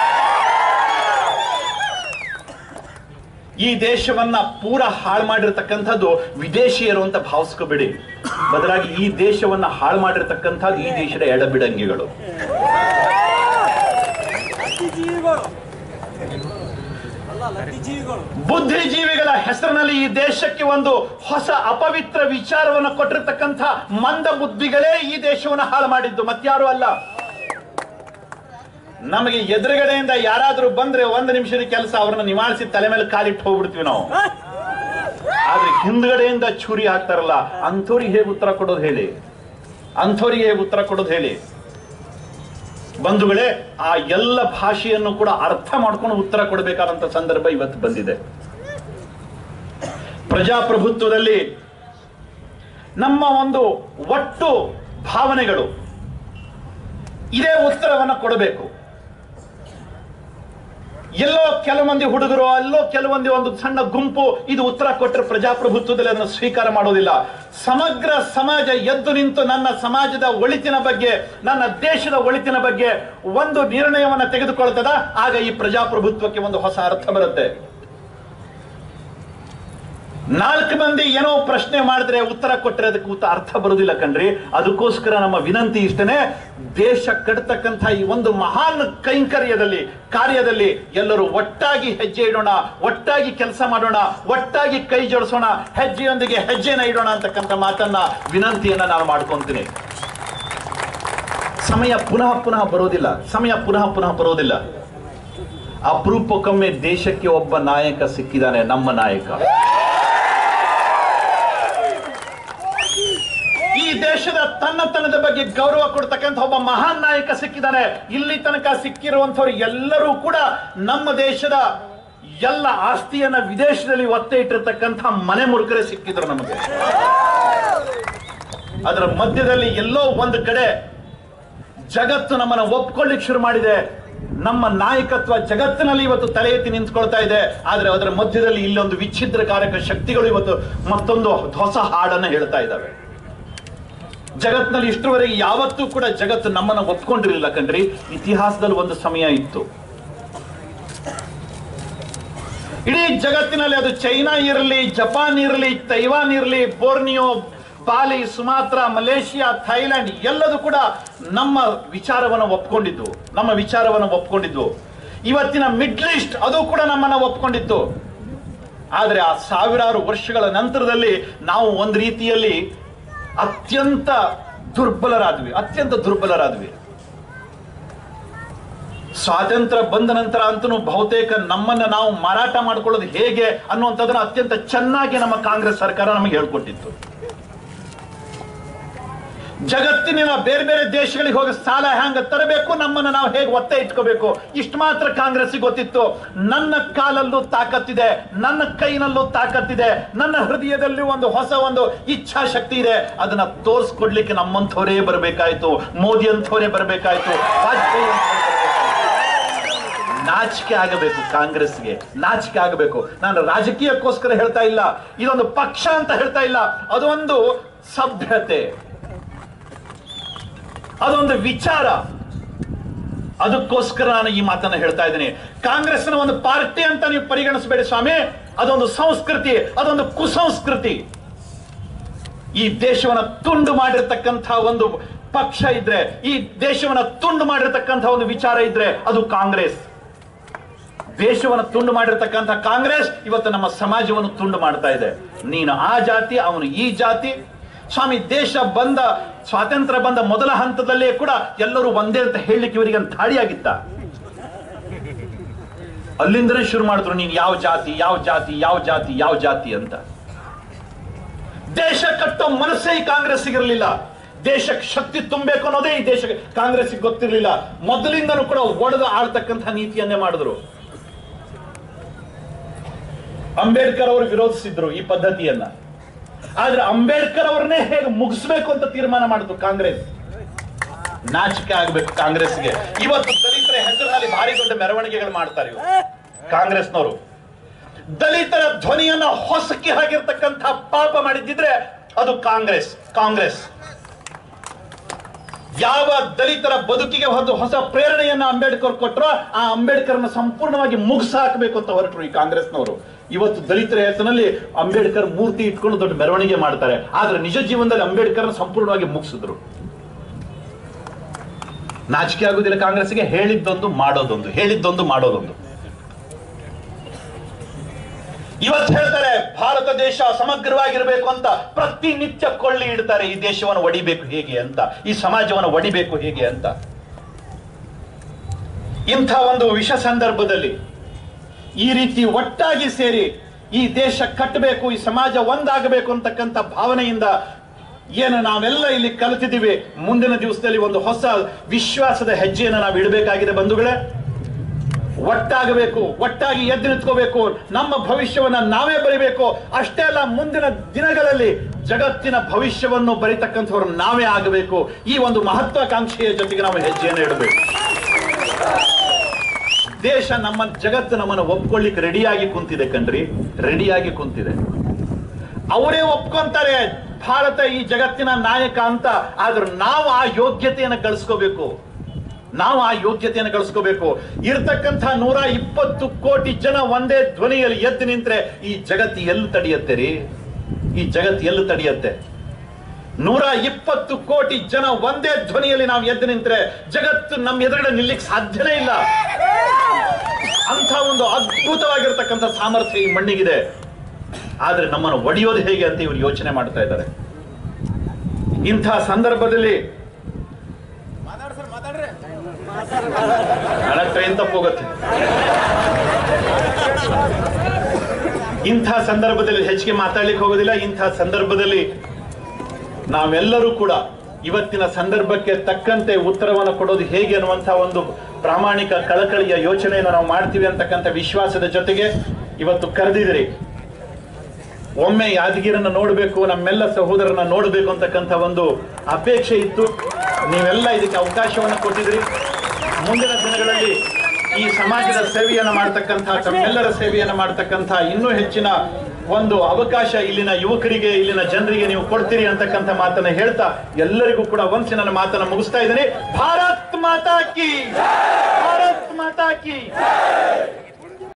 ಈ ದೇಶವನ್ನ ಪೂರ ಹಾಳು ಮಾಡಿರ್ತಕ್ಕಂಥದ್ದು ವಿದೇಶಿಯರು ಅಂತ ಭಾವಿಸ್ಕೋಬೇಡಿ ಬದಲಾಗಿ ಈ ದೇಶವನ್ನ ಹಾಳು ಮಾಡಿರ್ತಕ್ಕಂಥದ್ದು ಈ ದೇಶದ ಎಡಬಿಡಂಗಿಗಳು ಲತ್ತಿಜೀವಿಗಳು ಅಲ್ಲ ಲತ್ತಿಜೀವಿಗಳು ಬುದ್ಧಿಜೀವಿಗಳ ಹೆಸರಿನಲ್ಲಿ ಈ ದೇಶಕ್ಕೆ ಒಂದು ಹೊಸ ಅಪವಿತ್ರ ವಿಚಾರವನ್ನು ಕೊಟ್ಟಿರ್ತಕ್ಕಂಥ ಮಂದ ಬುದ್ಧಿಗಳೇ ಈ ದೇಶವನ್ನು ಹಾಳು ಮಾಡಿದ್ದು ಮತ್ಯಾರು ಅಲ್ಲ ನಮಗೆ ಎದುರುಗಡೆಯಿಂದ ಯಾರಾದ್ರೂ ಬಂದ್ರೆ ಒಂದು ನಿಮಿಷದ ಕೆಲಸ ಅವ್ರನ್ನ ನಿವಾರಿಸಿ ತಲೆ ಮೇಲೆ ಕಾಲಿಟ್ಟು ಹೋಗ್ಬಿಡ್ತೀವಿ ನಾವು ಆದ್ರೆ ಹಿಂದ್ಗಡೆಯಿಂದ ಚೂರಿ ಹಾಕ್ತಾರಲ್ಲ ಅಂಥವ್ರಿಗೆ ಹೇಗೆ ಉತ್ತರ ಕೊಡೋದು ಹೇಳಿ ಅಂಥವ್ರಿಗೆ ಹೇಗೆ ಉತ್ತರ ಕೊಡೋದು ಹೇಳಿ ಬಂಧುಗಳೇ ಆ ಎಲ್ಲ ಭಾಷೆಯನ್ನು ಕೂಡ ಅರ್ಥ ಮಾಡ್ಕೊಂಡು ಉತ್ತರ ಕೊಡಬೇಕಾದಂತ ಸಂದರ್ಭ ಇವತ್ತು ಬಂದಿದೆ ಪ್ರಜಾಪ್ರಭುತ್ವದಲ್ಲಿ ನಮ್ಮ ಒಂದು ಒಟ್ಟು ಭಾವನೆಗಳು ಇದೇ ಉತ್ತರವನ್ನು ಕೊಡಬೇಕು ಎಲ್ಲೋ ಕೆಲವೊಂದಿ ಹುಡುಗರು ಅಲ್ಲೋ ಕೆಲವೊಂದಿ ಒಂದು ಸಣ್ಣ ಗುಂಪು ಇದು ಉತ್ತರ ಕೊಟ್ಟರೆ ಪ್ರಜಾಪ್ರಭುತ್ವದಲ್ಲಿ ಅದನ್ನು ಸ್ವೀಕಾರ ಮಾಡೋದಿಲ್ಲ ಸಮಗ್ರ ಸಮಾಜ ಎದ್ದು ನಿಂತು ನನ್ನ ಸಮಾಜದ ಒಳಿತಿನ ಬಗ್ಗೆ ನನ್ನ ದೇಶದ ಒಳಿತಿನ ಬಗ್ಗೆ ಒಂದು ನಿರ್ಣಯವನ್ನು ತೆಗೆದುಕೊಳ್ತದ ಆಗ ಈ ಪ್ರಜಾಪ್ರಭುತ್ವಕ್ಕೆ ಒಂದು ಹೊಸ ಅರ್ಥ ಬರುತ್ತೆ ನಾಲ್ಕು ಮಂದಿ ಏನೋ ಪ್ರಶ್ನೆ ಮಾಡಿದ್ರೆ ಉತ್ತರ ಕೊಟ್ಟರೆ ಅದಕ್ಕೆ ಉತ್ತ ಅರ್ಥ ಬರುವುದಿಲ್ಲ ಕಣ್ರಿ ಅದಕ್ಕೋಸ್ಕರ ನಮ್ಮ ವಿನಂತಿ ಇಷ್ಟನೇ ದೇಶ ಕಟ್ತಕ್ಕಂಥ ಈ ಒಂದು ಮಹಾನ್ ಕೈಂಕರ್ಯದಲ್ಲಿ ಕಾರ್ಯದಲ್ಲಿ ಎಲ್ಲರೂ ಒಟ್ಟಾಗಿ ಹೆಜ್ಜೆ ಇಡೋಣ ಒಟ್ಟಾಗಿ ಕೆಲಸ ಮಾಡೋಣ ಒಟ್ಟಾಗಿ ಕೈ ಜೋಡಿಸೋಣ ಹೆಜ್ಜೆಯೊಂದಿಗೆ ಹೆಜ್ಜೆನ ಇಡೋಣ ಅಂತಕ್ಕಂಥ ಮಾತನ್ನ ವಿನಂತಿಯನ್ನ ನಾನು ಮಾಡ್ಕೊಂತೀನಿ ಸಮಯ ಪುನಃ ಪುನಃ ಬರೋದಿಲ್ಲ ಸಮಯ ಪುನಃ ಪುನಃ ಬರೋದಿಲ್ಲ ಅಪರೂಪಕ್ಕೊಮ್ಮೆ ದೇಶಕ್ಕೆ ಒಬ್ಬ ನಾಯಕ ಸಿಕ್ಕಿದ್ದಾನೆ ನಮ್ಮ ನಾಯಕ ಈ ದೇಶದ ತನ್ನತನದ ಬಗ್ಗೆ ಗೌರವ ಕೊಡ್ತಕ್ಕಂಥ ಒಬ್ಬ ಮಹಾನ್ ನಾಯಕ ಸಿಕ್ಕಿದ್ದಾನೆ ಇಲ್ಲಿ ತನಕ ಸಿಕ್ಕಿರುವಂತವ್ರು ಎಲ್ಲರೂ ಕೂಡ ನಮ್ಮ ದೇಶದ ಎಲ್ಲ ಆಸ್ತಿಯನ್ನ ವಿದೇಶದಲ್ಲಿ ಒತ್ತೆ ಇಟ್ಟಿರ್ತಕ್ಕಂಥ ಮನೆ ಮುರುಕರೇ ಸಿಕ್ಕಿದ್ರು ನಮಗೆ ಅದರ ಮಧ್ಯದಲ್ಲಿ ಎಲ್ಲೋ ಒಂದು ಕಡೆ ಜಗತ್ತು ನಮ್ಮನ್ನ ಒಪ್ಕೊಳ್ಳಿಕ್ ಶುರು ಮಾಡಿದೆ ನಮ್ಮ ನಾಯಕತ್ವ ಜಗತ್ತಿನಲ್ಲಿ ಇವತ್ತು ತಲೆ ಎತ್ತಿ ನಿಂತ್ಕೊಳ್ತಾ ಇದೆ ಆದ್ರೆ ಅದರ ಮಧ್ಯದಲ್ಲಿ ಇಲ್ಲೊಂದು ವಿಚ್ಛಿದ್ರಕಾರಕ ಶಕ್ತಿಗಳು ಇವತ್ತು ಮತ್ತೊಂದು ಹೊಸ ಹಾಡನ್ನ ಹೇಳ್ತಾ ಇದ್ದಾವೆ ಜಗತ್ತಿನಲ್ಲಿ ಇಷ್ಟರವರೆಗೆ ಯಾವತ್ತೂ ಕೂಡ ಜಗತ್ತು ನಮ್ಮನ್ನ ಒಪ್ಕೊಂಡಿರಲಿಲ್ಲ ಕಣ್ರಿ ಇತಿಹಾಸದಲ್ಲಿ ಒಂದು ಸಮಯ ಇತ್ತು ಇಡೀ ಜಗತ್ತಿನಲ್ಲಿ ಅದು ಚೈನಾ ಇರಲಿ ಜಪಾನ್ ಇರಲಿ ತೈವಾನ್ ಇರಲಿ Borneo Bali Sumatra Malaysia Thailand ಎಲ್ಲದೂ ಕೂಡ ನಮ್ಮ ವಿಚಾರವನ್ನು ಒಪ್ಕೊಂಡಿದ್ದು ನಮ್ಮ ವಿಚಾರವನ್ನು ಒಪ್ಕೊಂಡಿದ್ವು ಇವತ್ತಿನ ಮಿಡ್ಲ್ ಈಸ್ಟ್ ಅದು ಕೂಡ ನಮ್ಮನ್ನ ಒಪ್ಕೊಂಡಿತ್ತು ಆದರೆ ಆ ಸಾವಿರಾರು ವರ್ಷಗಳ ನಂತರದಲ್ಲಿ ನಾವು ಒಂದು ರೀತಿಯಲ್ಲಿ ಅತ್ಯಂತ ದುರ್ಬಲರಾದ್ವಿ ಅತ್ಯಂತ ದುರ್ಬಲರಾದ್ವಿ ಸ್ವಾತಂತ್ರ್ಯ ಬಂದ ನಂತರ ಅಂತೂ ಬಹುತೇಕ ನಮ್ಮನ್ನ ನಾವು ಮಾರಾಟ ಮಾಡ್ಕೊಳ್ಳೋದು ಹೇಗೆ ಅನ್ನುವಂಥದ್ದನ್ನ ಅತ್ಯಂತ ಚೆನ್ನಾಗಿ ನಮ್ಮ ಕಾಂಗ್ರೆಸ್ ಸರ್ಕಾರ ನಮಗೆ ಹೇಳ್ಕೊಟ್ಟಿತ್ತು ಜಗತ್ತಿನ ಬೇರೆ ಬೇರೆ ದೇಶಗಳಿಗೆ ಹೋಗಿ ಸಾಲ ಹ್ಯಾಂಗ ತರಬೇಕು ನಮ್ಮನ್ನ ನಾವು ಹೇಗೆ ಒತ್ತೆ ಇಟ್ಕೋಬೇಕು ಇಷ್ಟು ಮಾತ್ರ ಕಾಂಗ್ರೆಸ್ ಗೊತ್ತಿತ್ತು ನನ್ನ ಕಾಲಲ್ಲೂ ತಾಕತ್ತಿದೆ ನನ್ನ ಕೈನಲ್ಲೂ ತಾಕತ್ತಿದೆ ನನ್ನ ಹೃದಯದಲ್ಲಿ ಒಂದು ಹೊಸ ಒಂದು ಇಚ್ಛಾಶಕ್ತಿ ಇದೆ ಅದನ್ನ ತೋರಿಸ್ಕೊಡ್ಲಿಕ್ಕೆ ನಮ್ಮಂಥವರೇ ಬರಬೇಕಾಯ್ತು ಮೋದಿ ಅಂಥವರೇ ಬರಬೇಕಾಯ್ತು ವಾಜಪೇಯಿ ಅಂಥವ್ರೇ ಬರ್ಬೇಕಾಯ್ತು. ನಾಚಿಕೆ ಆಗಬೇಕು ಕಾಂಗ್ರೆಸ್ಗೆ ನಾಚಿಕೆ ಆಗಬೇಕು ನಾನು ರಾಜಕೀಯಕ್ಕೋಸ್ಕರ ಹೇಳ್ತಾ ಇಲ್ಲ ಇದೊಂದು ಪಕ್ಷ ಅಂತ ಹೇಳ್ತಾ ಇಲ್ಲ ಅದೊಂದು ಸಭ್ಯತೆ ಅದೊಂದು ವಿಚಾರ ಅದಕ್ಕೋಸ್ಕರ ನಾನು ಈ ಮಾತನ್ನ ಹೇಳ್ತಾ ಇದ್ದೀನಿ ಕಾಂಗ್ರೆಸ್ನ ಒಂದು ಪಾರ್ಟಿ ಅಂತ ನೀವು ಪರಿಗಣಿಸಬೇಡಿ ಸ್ವಾಮಿ ಅದೊಂದು ಸಂಸ್ಕೃತಿ ಅದೊಂದು ಕುಸಂಸ್ಕೃತಿ ಈ ದೇಶವನ್ನ ತುಂಡು ಮಾಡಿರ್ತಕ್ಕಂಥ ಒಂದು ಪಕ್ಷ ಇದ್ರೆ ಈ ದೇಶವನ್ನ ತುಂಡು ಮಾಡಿರ್ತಕ್ಕಂಥ ಒಂದು ವಿಚಾರ ಇದ್ರೆ ಅದು ಕಾಂಗ್ರೆಸ್ ದೇಶವನ್ನು ತುಂಡು ಮಾಡಿರ್ತಕ್ಕಂಥ ಕಾಂಗ್ರೆಸ್ ಇವತ್ತು ನಮ್ಮ ಸಮಾಜವನ್ನು ತುಂಡು ಮಾಡ್ತಾ ಇದೆ ನೀನು ಆ ಜಾತಿ ಅವನು ಈ ಜಾತಿ ಸ್ವಾಮಿ ದೇಶ ಬಂದ ಸ್ವಾತಂತ್ರ್ಯ ಬಂದ ಮೊದಲ ಹಂತದಲ್ಲೇ ಕೂಡ ಎಲ್ಲರೂ ಒಂದೇ ಅಂತ ಹೇಳಲಿಕ್ಕೆ ಇವರಿಗೆ ಒಂದು ದಾಳಿಯಾಗಿತ್ತ ಅಲ್ಲಿಂದನೇ ಶುರು ಮಾಡಿದ್ರು ನೀನು ಯಾವ ಜಾತಿ ಯಾವ ಜಾತಿ ಯಾವ ಜಾತಿ ಯಾವ ಜಾತಿ ಅಂತ ದೇಶ ಕಟ್ಟೋ ಮನಸ್ಸೇ ಈ ಕಾಂಗ್ರೆಸ್ಸಿಗೆ ಇರಲಿಲ್ಲ ದೇಶಕ್ಕೆ ಶಕ್ತಿ ತುಂಬಬೇಕು ಅನ್ನೋದೇ ಈ ದೇಶಕ್ಕೆ ಕಾಂಗ್ರೆಸ್ಗೆ ಗೊತ್ತಿರಲಿಲ್ಲ ಮೊದಲಿಂದನೂ ಕೂಡ ಒಡೆದು ಆಳ್ತಕ್ಕಂಥ ನೀತಿಯನ್ನೇ ಮಾಡಿದ್ರು ಅಂಬೇಡ್ಕರ್ ಅವರು ವಿರೋಧಿಸಿದ್ರು ಈ ಪದ್ಧತಿಯನ್ನ ಆದ್ರೆ ಅಂಬೇಡ್ಕರ್ ಅವ್ರನ್ನೇ ಹೇಗೆ ಮುಗಿಸ್ಬೇಕು ಅಂತ ತೀರ್ಮಾನ ಮಾಡಿದ್ರು ಕಾಂಗ್ರೆಸ್ ನಾಚಿಕೆ ಆಗ್ಬೇಕು ಕಾಂಗ್ರೆಸ್ಗೆ ಇವತ್ತು ದಲಿತರ ಹೆಸರಿನಲ್ಲಿ ಭಾರಿ ದೊಡ್ಡ ಮೆರವಣಿಗೆಗಳು ಮಾಡ್ತಾರೆ ಇವರು ಕಾಂಗ್ರೆಸ್ನವರು ದಲಿತರ ಧ್ವನಿಯನ್ನ ಹೊಸಕಿ ಹಾಕಿರ್ತಕ್ಕಂಥ ಪಾಪ ಮಾಡಿದ್ದಿದ್ರೆ ಅದು ಕಾಂಗ್ರೆಸ್ ಕಾಂಗ್ರೆಸ್ ಯಾವ ದಲಿತರ ಬದುಕಿಗೆ ಒಂದು ಹೊಸ ಪ್ರೇರಣೆಯನ್ನ ಅಂಬೇಡ್ಕರ್ ಕೊಟ್ಟರೋ ಆ ಅಂಬೇಡ್ಕರ್ನ ಸಂಪೂರ್ಣವಾಗಿ ಮುಗಿಸ ಹಾಕಬೇಕು ಅಂತ ಹೊರಟರು ಈ ಕಾಂಗ್ರೆಸ್ನವರು ಇವತ್ತು ದಲಿತರ ಹೆಸರಿನಲ್ಲಿ ಅಂಬೇಡ್ಕರ್ ಮೂರ್ತಿ ಇಟ್ಕೊಂಡು ದೊಡ್ಡ ಮೆರವಣಿಗೆ ಮಾಡ್ತಾರೆ ಆದ್ರೆ ನಿಜ ಜೀವನದಲ್ಲಿ ಅಂಬೇಡ್ಕರ್ನ ಸಂಪೂರ್ಣವಾಗಿ ಮುಗಿಸಿದ್ರು ನಾಚಿಕೆ ಆಗುದಿಲ್ಲ ಕಾಂಗ್ರೆಸ್ಗೆ ಹೇಳಿದ್ದೊಂದು ಮಾಡೋದೊಂದು ಹೇಳಿದ್ದೊಂದು ಮಾಡೋದೊಂದು ಇವತ್ತು ಹೇಳ್ತಾರೆ ಭಾರತ ದೇಶ ಸಮಗ್ರವಾಗಿರ್ಬೇಕು ಅಂತ ಪ್ರತಿನಿತ್ಯ ಕೊಳ್ಳಿ ಇಡ್ತಾರೆ ಈ ದೇಶವನ್ನು ಒಡಿಬೇಕು ಹೇಗೆ ಅಂತ ಈ ಸಮಾಜವನ್ನು ಒಡಿಬೇಕು ಹೇಗೆ ಅಂತ ಇಂಥ ಒಂದು ವಿಷ ಸಂದರ್ಭದಲ್ಲಿ ಈ ರೀತಿ ಒಟ್ಟಾಗಿ ಸೇರಿ ಈ ದೇಶ ಕಟ್ಟಬೇಕು ಈ ಸಮಾಜ ಒಂದಾಗಬೇಕು ಅಂತಕ್ಕಂಥ ಭಾವನೆಯಿಂದ ಏನು ನಾವೆಲ್ಲ ಇಲ್ಲಿ ಕಲಿತಿದ್ದೀವಿ ಮುಂದಿನ ದಿವಸದಲ್ಲಿ ಒಂದು ಹೊಸ ವಿಶ್ವಾಸದ ಹೆಜ್ಜೆಯನ್ನು ನಾವು ಇಡಬೇಕಾಗಿದೆ ಬಂಧುಗಳೇ ಒಟ್ಟಾಗಬೇಕು ಒಟ್ಟಾಗಿ ಎದ್ದು ನಿಂತ್ಕೋಬೇಕು ನಮ್ಮ ಭವಿಷ್ಯವನ್ನ ನಾವೇ ಬರಿಬೇಕು ಅಷ್ಟೇ ಅಲ್ಲ ಮುಂದಿನ ದಿನಗಳಲ್ಲಿ ಜಗತ್ತಿನ ಭವಿಷ್ಯವನ್ನು ಬರಿತಕ್ಕಂಥವ್ರು ನಾವೇ ಆಗಬೇಕು ಈ ಒಂದು ಮಹತ್ವಾಕಾಂಕ್ಷೆಯ ಜೊತೆಗೆ ನಾವು ಹೆಜ್ಜೆಯನ್ನು ಇಡಬೇಕು ದೇಶ ನಮ್ಮ ಜಗತ್ತು ನಮ್ಮನ್ನು ಒಪ್ಕೊಳ್ಳಿಕ್ಕೆ ರೆಡಿಯಾಗಿ ಕುಂತಿದೆ ಕಣ್ರಿ ರೆಡಿಯಾಗಿ ಕುಂತಿದೆ ಅವರೇ ಒಪ್ಕೊಂತಾರೆ ಭಾರತ ಈ ಜಗತ್ತಿನ ನಾಯಕ ಅಂತ ಆದ್ರೆ ನಾವು ಆ ಯೋಗ್ಯತೆಯನ್ನು ಗಳಿಸ್ಕೋಬೇಕು ನಾವು ಆ ಯೋಗ್ಯತೆಯನ್ನು ಗಳಿಸ್ಕೋಬೇಕು ಇರ್ತಕ್ಕಂಥ ನೂರ ಇಪ್ಪತ್ತು ಕೋಟಿ ಜನ ಒಂದೇ ಧ್ವನಿಯಲ್ಲಿ ಎದ್ದು ನಿಂತ್ರೆ ಈ ಜಗತ್ತು ಎಲ್ಲಿ ತಡೆಯುತ್ತೆ ರೀ ಈ ಜಗತ್ತು ಎಲ್ಲಿ ತಡೆಯುತ್ತೆ ನೂರ ಇಪ್ಪತ್ತು ಕೋಟಿ ಜನ ಒಂದೇ ಧ್ವನಿಯಲ್ಲಿ ನಾವು ಎದ್ದು ನಿಂತ್ರೆ ಜಗತ್ತು ನಮ್ಮ ಎದುರುಗಡೆ ನಿಲ್ಲಿಕ್ ಸಾಧ್ಯನೇ ಇಲ್ಲ ಅಂತ ಒಂದು ಅದ್ಭುತವಾಗಿರ್ತಕ್ಕಂಥ ಸಾಮರ್ಥ್ಯ ಈ ಮಣ್ಣಿಗಿದೆ ಆದ್ರೆ ನಮ್ಮನ್ನು ಒಡೆಯೋದು ಹೇಗೆ ಅಂತ ಇವರು ಯೋಚನೆ ಮಾಡ್ತಾ ಇದ್ದಾರೆ ಇಂಥ ಸಂದರ್ಭದಲ್ಲಿ ಹಣ ಟ್ರೈನ್ ತಪ್ಪೋಗುತ್ತೆ ಇಂಥ ಸಂದರ್ಭದಲ್ಲಿ ಹೆಚ್ಚಿಗೆ ಮಾತಾಡ್ಲಿಕ್ಕೆ ಹೋಗೋದಿಲ್ಲ ಇಂಥ ಸಂದರ್ಭದಲ್ಲಿ ನಾವೆಲ್ಲರೂ ಕೂಡ ಇವತ್ತಿನ ಸಂದರ್ಭಕ್ಕೆ ತಕ್ಕಂತೆ ಉತ್ತರವನ್ನು ಕೊಡೋದು ಹೇಗೆ ಅನ್ನುವಂಥ ಒಂದು ಪ್ರಾಮಾಣಿಕ ಕಳಕಳಿಯ ಯೋಚನೆಯನ್ನು ನಾವು ಮಾಡ್ತೀವಿ ಅಂತಕ್ಕಂಥ ವಿಶ್ವಾಸದ ಜೊತೆಗೆ ಇವತ್ತು ಕರೆದಿದ್ರಿ ಒಮ್ಮೆ ಯಾದಗಿರನ್ನ ನೋಡಬೇಕು ನಮ್ಮೆಲ್ಲ ಸಹೋದರನ ನೋಡಬೇಕು ಅಂತಕ್ಕಂಥ ಒಂದು ಅಪೇಕ್ಷೆ ಇತ್ತು ನೀವೆಲ್ಲ ಇದಕ್ಕೆ ಅವಕಾಶವನ್ನು ಕೊಟ್ಟಿದ್ರಿ ಮುಂದಿನ ದಿನಗಳಲ್ಲಿ ಈ ಸಮಾಜದ ಸೇವೆಯನ್ನು ಮಾಡ್ತಕ್ಕಂಥ ತಮ್ಮೆಲ್ಲರ ಸೇವೆಯನ್ನು ಮಾಡ್ತಕ್ಕಂಥ ಇನ್ನೂ ಹೆಚ್ಚಿನ ಒಂದು ಅವಕಾಶ ಇಲ್ಲಿನ ಯುವಕರಿಗೆ ಇಲ್ಲಿನ ಜನರಿಗೆ ನೀವು ಕೊಡ್ತೀರಿ ಅಂತಕ್ಕಂಥ ಮಾತನ್ನ ಹೇಳ್ತಾ ಎಲ್ಲರಿಗೂ ಕೂಡ ಒಂದ್ಸಿ ನನ್ನ ಮಾತನ್ನ ಮುಗಿಸ್ತಾ ಇದ್ದೀನಿ ಭಾರತ್ ಮಾತಾ ಕಿ ಭಾರತ್ ಮಾತಾ ಕಿ